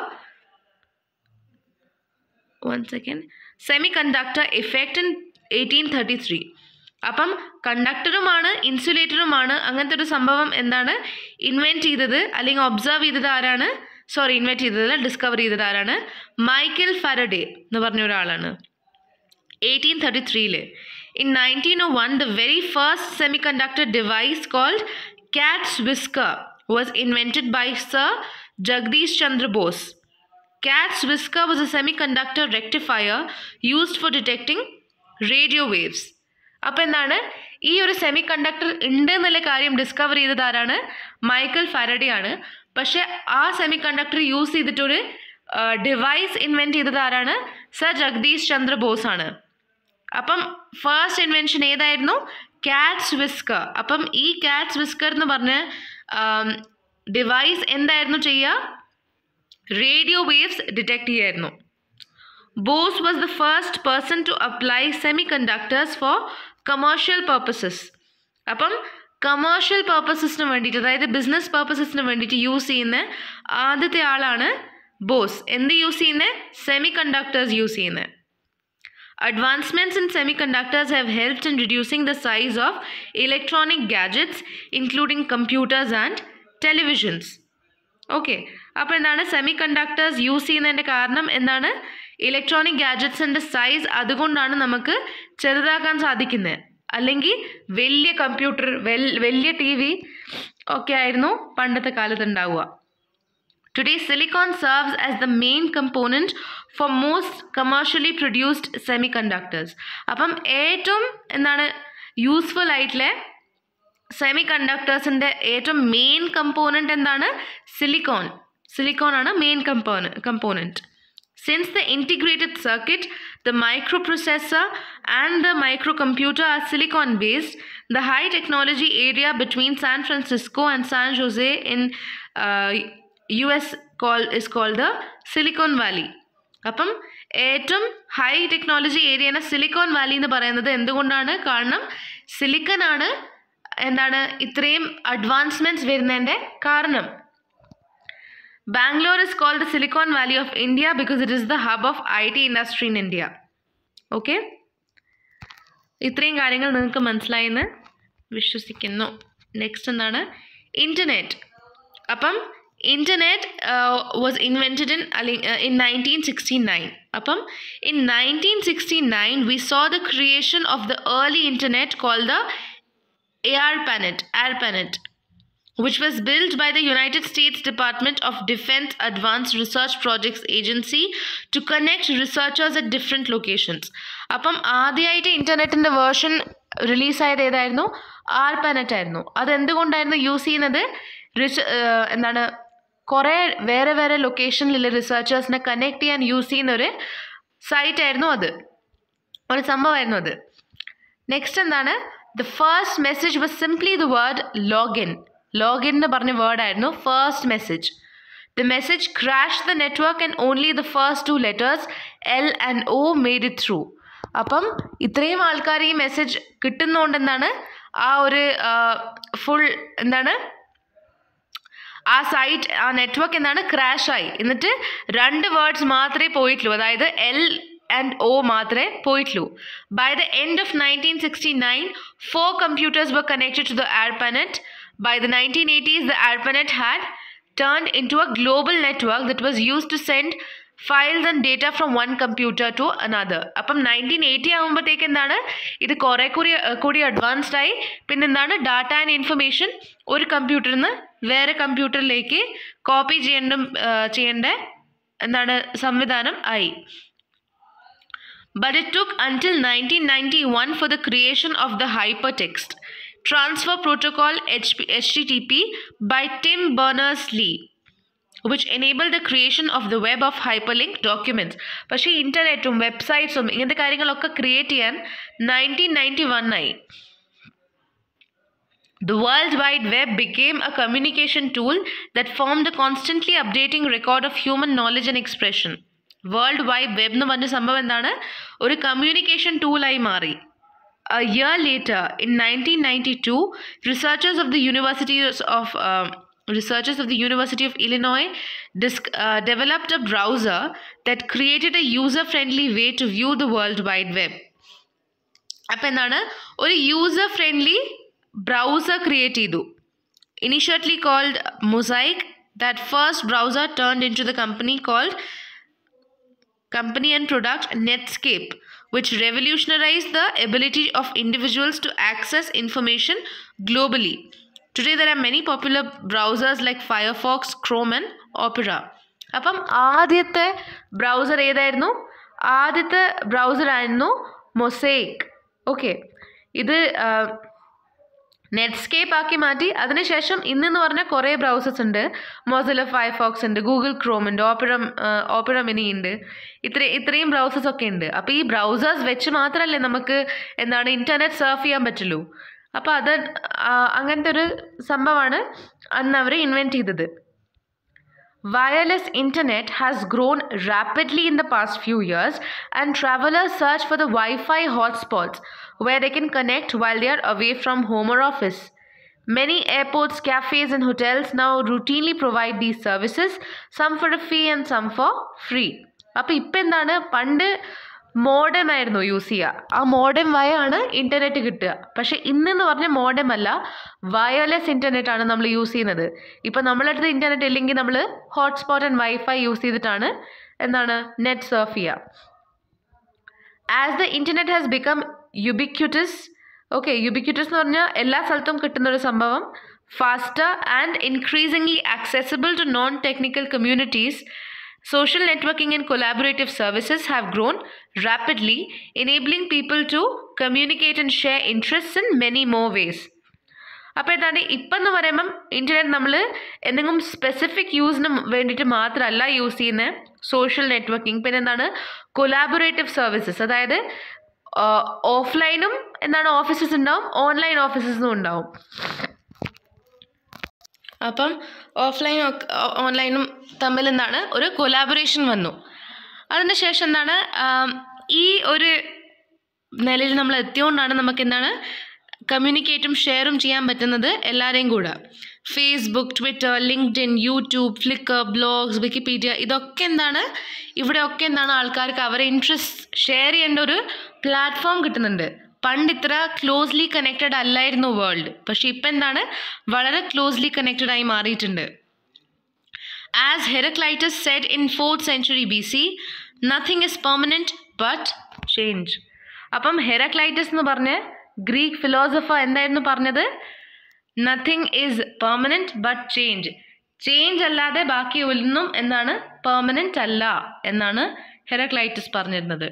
one second semiconductor effect in eighteen thirty three അപ്പം കണ്ടക്ടറുമാണ് ഇൻസുലേറ്ററുമാണ് അങ്ങനത്തെ ഒരു സംഭവം എന്താണ് ഇൻവെൻറ്റ് ചെയ്തത് അല്ലെങ്കിൽ ഒബ്സർവ് ചെയ്തത് ആരാണ് സോറി ഇൻവെൻറ്റ് ചെയ്തതല്ല ഡിസ്കവർ ചെയ്തത് ആരാണ് മൈക്കൽ ഫാരഡേ എന്ന് പറഞ്ഞ ഒരാളാണ് എയ്റ്റീൻ തേർട്ടി ത്രീയിൽ in nineteen o one the very first semiconductor device called cat's whisker was invented by sir Jagadish Chandra Bose Cat's whisker was a semiconductor rectifier used for detecting radio waves. അപ്പം എന്താണ് ഈ ഒരു semi conductor ഉണ്ട് എന്നുള്ള കാര്യം discover ചെയ്തത് ആരാണ് Michael ഫാരഡി ആണ് പക്ഷെ ആ സെമി കണ്ടക്ടർ യൂസ് ചെയ്തിട്ടൊരു ഡിവൈസ് ഇൻവെൻറ്റ് ചെയ്തത് ആരാണ് സർ ജഗദീഷ് ചന്ദ്ര ബോസ് ആണ് അപ്പം ഫസ്റ്റ് ഇൻവെൻഷൻ ഏതായിരുന്നു കാറ്റ്സ് വിസ്കർ അപ്പം ഈ കാറ്റ്സ് വിസ്കർ എന്ന് പറഞ്ഞ ഡിവൈസ് എന്തായിരുന്നു ചെയ്യുക റേഡിയോ വേവ്സ് ഡിറ്റക്ട് ചെയ്യായിരുന്നു Bose was the first person to apply semiconductors for commercial purposes അപ്പം കമേഴ്ഷ്യൽ പർപ്പസസിന് വേണ്ടിയിട്ട് അതായത് ബിസിനസ് പർപ്പസസിന് വേണ്ടിയിട്ട് യൂസ് ചെയ്യുന്ന ആദ്യത്തെ ആളാണ് ബോസ് എന്ത് യൂസ് ചെയ്യുന്നത് സെമി കണ്ടക്ടേഴ്സ് യൂസ് ചെയ്യുന്നത് Advancements in semiconductors have helped in reducing the size of electronic gadgets, including computers and televisions. Okay അപ്പോൾ എന്താണ് സെമി കണ്ടക്ടേഴ്സ് യൂസ് ചെയ്യുന്നതിൻ്റെ കാരണം എന്താണ് ഇലക്ട്രോണിക് ഗാഡ്ജറ്റ്സിൻ്റെ സൈസ് അതുകൊണ്ടാണ് നമുക്ക് ചെറുതാക്കാൻ സാധിക്കുന്നത് അല്ലെങ്കിൽ വലിയ കമ്പ്യൂട്ടർ വെൽ വലിയ ടി വി ഒക്കെ ആയിരുന്നു പണ്ടത്തെ കാലത്ത് ഉണ്ടാവുക Today, silicon serves as the main component for most commercially produced semiconductors. അപ്പം ഏറ്റവും എന്താണ് യൂസ്ഫുൾ ആയിട്ടുള്ള സെമി കണ്ടക്ടേഴ്സിൻ്റെ ഏറ്റവും മെയിൻ കമ്പോണൻറ്റ് എന്താണ് സിലിക്കോൺ സിലിക്കോൺ ആണ് മെയിൻ കമ്പോണ component Since the integrated circuit, the microprocessor, and the microcomputer are silicon based, the high technology area between San Francisco and San Jose in uh, US call, is called the Silicon Valley. അപ്പം ഏറ്റവും high technology ഏരിയയാണ് Silicon Valley എന്ന് പറയുന്നത് എന്തുകൊണ്ടാണ് കാരണം silicon ആണ് എന്താണ് ഇത്രയും അഡ്വാൻസ്മെൻറ്റ്സ് വരുന്നതിൻ്റെ കാരണം Bangalore is called the Silicon Valley of India because it is the hub of IT industry in India. Okay ഇത്രയും കാര്യങ്ങൾ നിങ്ങൾക്ക് മനസ്സിലായെന്ന് വിശ്വസിക്കുന്നു നെക്സ്റ്റ് എന്താണ് ഇൻ്റർനെറ്റ് അപ്പം ഇൻ്റർനെറ്റ് വാസ് ഇൻവെൻറ്റഡ് ഇൻ അല്ലെ ഇൻ നയൻറ്റീൻ സിക്സ്റ്റി നയൻ അപ്പം in nineteen sixty nine we saw the creation of the early internet called the a ARPANET ARPANET which was built by the United States Department of Defense Advanced Research Projects Agency to connect researchers at different locations. അപ്പം ആദ്യമായിട്ട് ഇൻ്റർനെറ്റിൻ്റെ version റിലീസായത് ഏതായിരുന്നു R Paneth ആയിരുന്നു അത് എന്തുകൊണ്ടായിരുന്നു use ചെയ്യുന്നത് റിസ എന്താണ് കുറേ വേറെ വേറെ ലൊക്കേഷനിലുള്ള റിസർച്ചേഴ്സിനെ കണക്ട് ചെയ്യാൻ യൂസ് ചെയ്യുന്ന ഒരു സൈറ്റ് ആയിരുന്നു അത് ഒരു സംഭവമായിരുന്നു അത് നെക്സ്റ്റ് എന്താണ് the first message was simply the word login login എന്ന് പറഞ്ഞ വേർഡായിരുന്നു first message the message crash the network and only the first two letters L and O made it through അപ്പം ഇത്രയും ആൾക്കാർ ഈ മെസ്സേജ് കിട്ടുന്നതുകൊണ്ട് എന്താണ് ആ ഒരു ഫുൾ എന്താണ് ആ സൈറ്റ് ആ നെറ്റ്വർക്ക് എന്താണ് ക്രാഷായി എന്നിട്ട് രണ്ട് വേർഡ്സ് മാത്രമേ പോയിട്ടുള്ളൂ അതായത് എൽ ആൻഡ് ഒ മാത്രമേ പോയിട്ടുള്ളൂ by the end of nineteen sixty nine four computers were connected to the ARPANET By the 1980s, the ARPANET had turned into a global network that was used to send files and data from one computer to another. അപ്പം nineteen eighty ആകുമ്പോഴത്തേക്ക് എന്താണ് ഇത് കുറേ കൂടി കൂടി advanced ആയി പിന്നെ എന്താണ് ഡാറ്റ ആൻഡ് ഇൻഫർമേഷൻ ഒരു കമ്പ്യൂട്ടറിൽ നിന്ന് വേറെ കമ്പ്യൂട്ടറിലേക്ക് കോപ്പി ചെയ്യേണ്ട ചെയ്യേണ്ട എന്താണ് സംവിധാനം ആയി But it took until 1991 for the creation of the hypertext transfer protocol HP, HTTP by Tim Berners-Lee which enabled the creation of the web of hyperlink documents പക്ഷേ ഇൻ്റർനെറ്റും വെബ്സൈറ്റ്സും ഇങ്ങനത്തെ കാര്യങ്ങളൊക്കെ ക്രിയേറ്റ് ചെയ്യാൻ നയൻറ്റീൻ നയൻറ്റി വൺ ആയി The World Wide Web became a communication tool that formed a constantly updating record of human knowledge and expression. World wide web എന്ന് പറഞ്ഞ സംഭവം എന്താണ് ഒരു കമ്മ്യൂണിക്കേഷൻ ടൂളായി മാറി A year later, in 1992, researchers of the University of uh, researchers of the University of Illinois dis- uh, developed a browser that created a user-friendly way to view the World Wide Web. അപ്പം എന്താണ് ഒരു user friendly browser create ചെയ്തു initially called Mosaic that first browser turned into the company called company and product Netscape, which revolutionized the ability of individuals to access information globally. Today, there are many popular browsers like Firefox, Chrome, and Opera. അപ്പം ആദ്യത്തെ browser ഏതായിരുന്നു ആദ്യത്തെ browser ആയിരുന്നു mosaic okay ഇത് Netscape ആക്കി മാറ്റി അതിനുശേഷം ഇന്നെന്ന് പറഞ്ഞാൽ കുറേ ബ്രൗസേഴ്സ് ഉണ്ട് മോസില ഫയർഫോക്സ് ഉണ്ട് ഗൂഗിൾ ക്രോം ഉണ്ട് ഓപ്പറ ഓപ്പറ മിനി ഉണ്ട് ഇത്ര ഇത്രയും ബ്രൗസേഴ്സ് ഒക്കെ ഉണ്ട് അപ്പോൾ ഈ ബ്രൗസേഴ്സ് വെച്ച് മാത്രമല്ലേ നമുക്ക് എന്താണ് ഇൻ്റർനെറ്റ് സർഫ് ചെയ്യാൻ പറ്റുള്ളൂ അപ്പോൾ അത് അങ്ങനത്തെ ഒരു സംഭവമാണ് അന്ന് അവർ ഇൻവെൻറ്റ് ചെയ്തത് Wireless internet has grown rapidly in the past few years, and travelers search for the Wi Fi hotspots where they can connect while they are away from home or office. Many airports, cafes, and hotels now routinely provide these services, some for a fee and some for free. അപ്പോൾ ഇപ്പം എന്താണ് പണ്ട് modem ആയിരുന്നു use ചെയ്യുക ആ modem വയാണ് internet കിട്ടുക പക്ഷെ ഇന്നെന്ന് പറഞ്ഞ മോഡം അല്ല വയർലെസ് ഇൻ്റർനെറ്റ് ആണ് നമ്മൾ യൂസ് ചെയ്യുന്നത് ഇപ്പം നമ്മളെ അടുത്ത് ഇൻ്റർനെറ്റ് ഇല്ലെങ്കിൽ നമ്മൾ ഹോട്ട്സ്പോട്ട് ആൻഡ് വൈഫൈ യൂസ് ചെയ്തിട്ടാണ് എന്താണ് നെറ്റ് സർഫ് ചെയ്യുക as the internet has become ubiquitous okay ubiquitous എന്ന് പറഞ്ഞാൽ എല്ലാ സ്ഥലത്തും കിട്ടുന്ന ഒരു സംഭവം faster, and increasingly accessible to non technical communities, social networking and collaborative services have grown rapidly, enabling people to communicate and share interests in many more ways. അപ്പോൾ എന്താണ് ഇപ്പം എന്ന് പറയുമ്പം ഇൻ്റർനെറ്റ് നമ്മൾ എന്തെങ്കിലും സ്പെസിഫിക് യൂസിന് വേണ്ടിയിട്ട് മാത്രമല്ല യൂസ് ചെയ്യുന്നത് സോഷ്യൽ നെറ്റ്വർക്കിംഗ് പിന്നെ എന്താണ് കൊലാബറേറ്റീവ് സർവീസസ് അതായത് ഓഫ്ലൈനും എന്താണ് ഓഫീസസ് ഉണ്ടാവും ഓൺലൈൻ ഓഫീസസും ഉണ്ടാവും അപ്പം ഓഫ്ലൈനും ഓൺലൈനും തമ്മിൽ എന്താണ് ഒരു കൊലാബറേഷൻ വന്നു അതിന് ശേഷം എന്താണ് ആം, ഈ ഒരു നിലയിൽ നമ്മൾ എത്തിയോണ്ടാണ് നമുക്ക് എന്താണ് കമ്മ്യൂണിക്കേറ്റും ഷെയറും ചെയ്യാൻ പറ്റുന്നത് എല്ലാവരെയും കൂടെ Facebook Twitter LinkedIn YouTube Flickr blogs Wikipedia ഇതൊക്കെ എന്താണ് ഇവിടെയൊക്കെ എന്താണ് ആൾക്കാർക്ക് അവരെ ഇൻട്രസ്റ്റ് ഷെയർ ചെയ്യേണ്ട ഒരു പ്ലാറ്റ്ഫോം കിട്ടുന്നുണ്ട് പണ്ട് ഇത്ര ക്ലോസ്ലി കണക്റ്റഡ് അല്ലായിരുന്നു വേൾഡ് പക്ഷെ ഇപ്പം എന്താണ് വളരെ ക്ലോസ്ലി കണക്റ്റഡ് ആയി മാറിയിട്ടുണ്ട് As Heraclitus said in 4th century BC, nothing is permanent but change. അപ്പം ഹെറക്ലൈറ്റസ് എന്ന് പറഞ്ഞ ഗ്രീക്ക് ഫിലോസഫർ എന്തായിരുന്നു പറഞ്ഞത് nothing is permanent but change change അല്ലാതെ ബാക്കി ഒന്നും എന്താണ് പെർമനൻ്റ് അല്ല എന്നാണ് ഹെറക്ലൈറ്റസ് പറഞ്ഞിരുന്നത്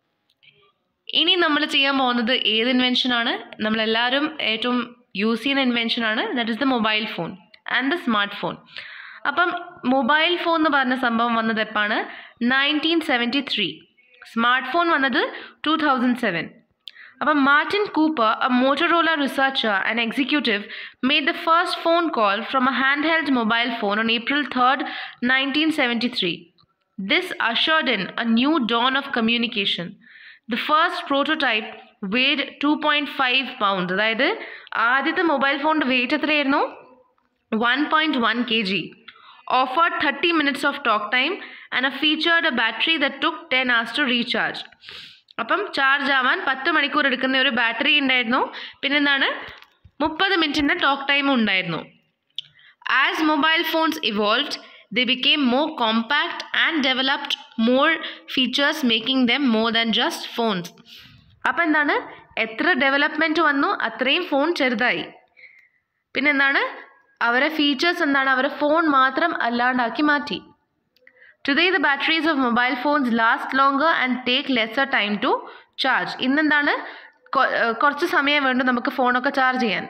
ഇനി നമ്മൾ ചെയ്യാൻ പോകുന്നത് ഏത് ഇൻവെൻഷനാണ് നമ്മളെല്ലാവരും ഏറ്റവും യൂസ് ചെയ്യുന്ന ഇൻവെൻഷനാണ് that is the mobile phone and the smart phone അപ്പം മൊബൈൽ ഫോൺ എന്ന് പറഞ്ഞ സംഭവം വന്നത് എപ്പാണ് nineteen seventy three smart phone വന്നത് ടു തൗസൻഡ് സെവൻ അപ്പം Martin Cooper a Motorola researcher and executive made the first phone call from a hand held mobile phone on April third nineteen seventy three this ushered in a new dawn of communication the first prototype weighed two point five pound അതായത് ആദ്യത്തെ mobile ഫോണിൻ്റെ weight എത്രയായിരുന്നു one point one K G offered 30 minutes of talk time and a featured a battery that took 10 hours to recharge. അപ്പം charge ആവാൻ പത്ത് മണിക്കൂർ എടുക്കുന്ന ഒരു ബാറ്ററി ഉണ്ടായിരുന്നു പിന്നെ എന്താണ് മുപ്പത് മിനിറ്റിൻ്റെ ടോക്ക് ടൈമും ഉണ്ടായിരുന്നു as mobile phones evolved they became more compact and developed more features making them more than just phones അപ്പം എന്താണ് എത്ര ഡെവലപ്മെൻറ്റ് വന്നു അത്രയും ഫോൺ ചെറുതായി പിന്നെന്താണ് അവരെ ഫീച്ചേഴ്സ് എന്താണ് അവരെ ഫോൺ മാത്രം അല്ലാണ്ടാക്കി മാറ്റി today the batteries of mobile phones last longer and take lesser time to charge ഇന്നെന്താണ് കൊ- ഏർ കുറച്ച് സമയം വേണ്ടു നമുക്ക് ഫോണൊക്കെ ചാർജ് ചെയ്യാൻ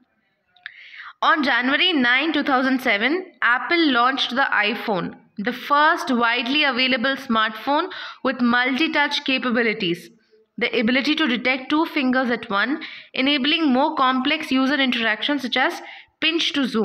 On January 9, 2007, Apple launched the iPhone, the first widely available smartphone with multi touch capabilities. The ability to detect two fingers at one, enabling more complex user interactions such as pinch to zoom.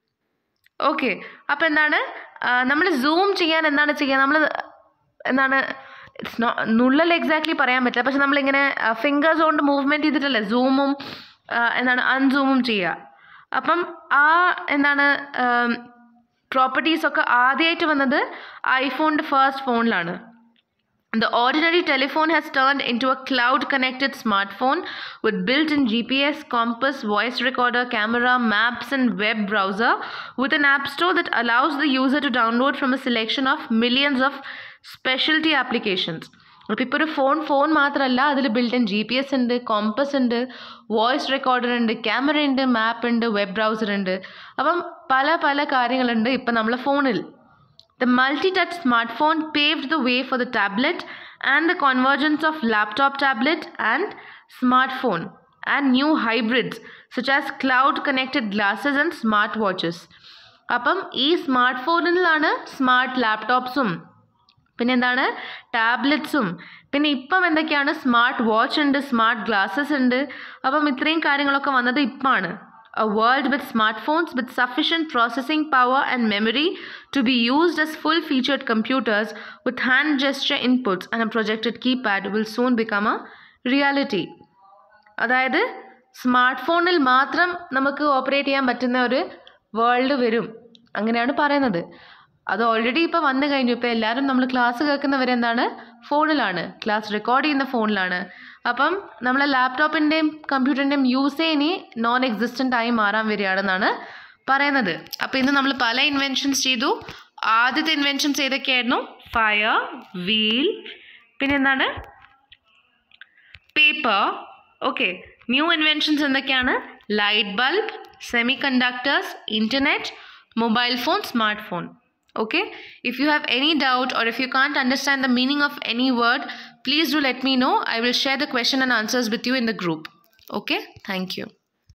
Okay അപ്പം എന്താണ് നമ്മൾ zoom ചെയ്യാൻ എന്താണ് ചെയ്യുക നമ്മൾ എന്താണ് it's no നുള്ളൽ exactly പറയാൻ പറ്റില്ല പക്ഷെ നമ്മളിങ്ങനെ ഫിംഗേഴ്സ് കൊണ്ട് മൂവ്മെൻറ്റ് ചെയ്തിട്ടല്ലേ സൂമും എന്താണ് അൺസൂമും ചെയ്യുക അപ്പം ആ എന്താണ് പ്രോപ്പർട്ടീസ് ഒക്കെ ആദ്യമായിട്ട് വന്നത് ഐഫോണിൻ്റെ ഫസ്റ്റ് ഫോണിലാണ് The ordinary telephone has turned into a cloud connected smartphone with built in GPS, compass, voice recorder, camera, maps, and web browser with an app store that allows the user to download from a selection of millions of specialty applications. അപ്പോൾ ഇപ്പോൾ ഒരു phone phone മാത്രമല്ല അതിൽ build in G P S ഉണ്ട് compass ഉണ്ട് voice recorder ഉണ്ട് camera ഉണ്ട് map ഉണ്ട് വെബ് ബ്രൗസർ ഉണ്ട് അപ്പം പല പല കാര്യങ്ങളുണ്ട് ഇപ്പം നമ്മളെ ഫോണിൽ The multi touch smartphone paved the way for the tablet and the convergence of laptop tablet and smartphone and new hybrids such as cloud connected glasses and smart watches. അപ്പം ഈ സ്മാർട്ട് ഫോണിലാണ് സ്മാർട്ട് ലാപ്ടോപ്സും പിന്നെ എന്താണ് ടാബ്ലറ്റ്സും പിന്നെ ഇപ്പം എന്തൊക്കെയാണ് smart watch ഉണ്ട് smart glasses ഉണ്ട് അപ്പം ഇത്രയും കാര്യങ്ങളൊക്കെ വന്നത് ഇപ്പാണ് A world with smartphones with sufficient processing power and memory to be used as full featured computers with hand gesture inputs and a projected keypad will soon become a reality. അതായത് smart ഫോണിൽ മാത്രം നമുക്ക് operate ചെയ്യാൻ പറ്റുന്ന ഒരു world വരും അങ്ങനെയാണ് പറയുന്നത് അത് ഓൾറെഡി ഇപ്പോൾ വന്നു കഴിഞ്ഞു ഇപ്പോൾ എല്ലാവരും നമ്മൾ ക്ലാസ് കേൾക്കുന്നവരെ എന്താണ് ഫോണിലാണ് ക്ലാസ് റെക്കോർഡ് ചെയ്യുന്ന ഫോണിലാണ് അപ്പം നമ്മളെ ലാപ്ടോപ്പിൻ്റെയും കമ്പ്യൂട്ടറിൻ്റെയും യൂസേ ഇനി നോൺ എക്സിസ്റ്റൻ്റ് ആയി മാറാൻ വരികയാണെന്നാണ് പറയുന്നത് അപ്പോൾ ഇന്ന് നമ്മൾ പല ഇൻവെൻഷൻസ് ചെയ്തു ആദ്യത്തെ ഇൻവെൻഷൻസ് ഏതൊക്കെയായിരുന്നു ഫയർ വീൽ പിന്നെ എന്താണ് പേപ്പർ ഓക്കെ ന്യൂ ഇൻവെൻഷൻസ് എന്തൊക്കെയാണ് light bulb semiconductors, internet, mobile phone, smartphone. Okay, if you have any doubt or if you can't understand the meaning of any word, please do let me know. I will share the question and answers with you in the group. Okay, thank you.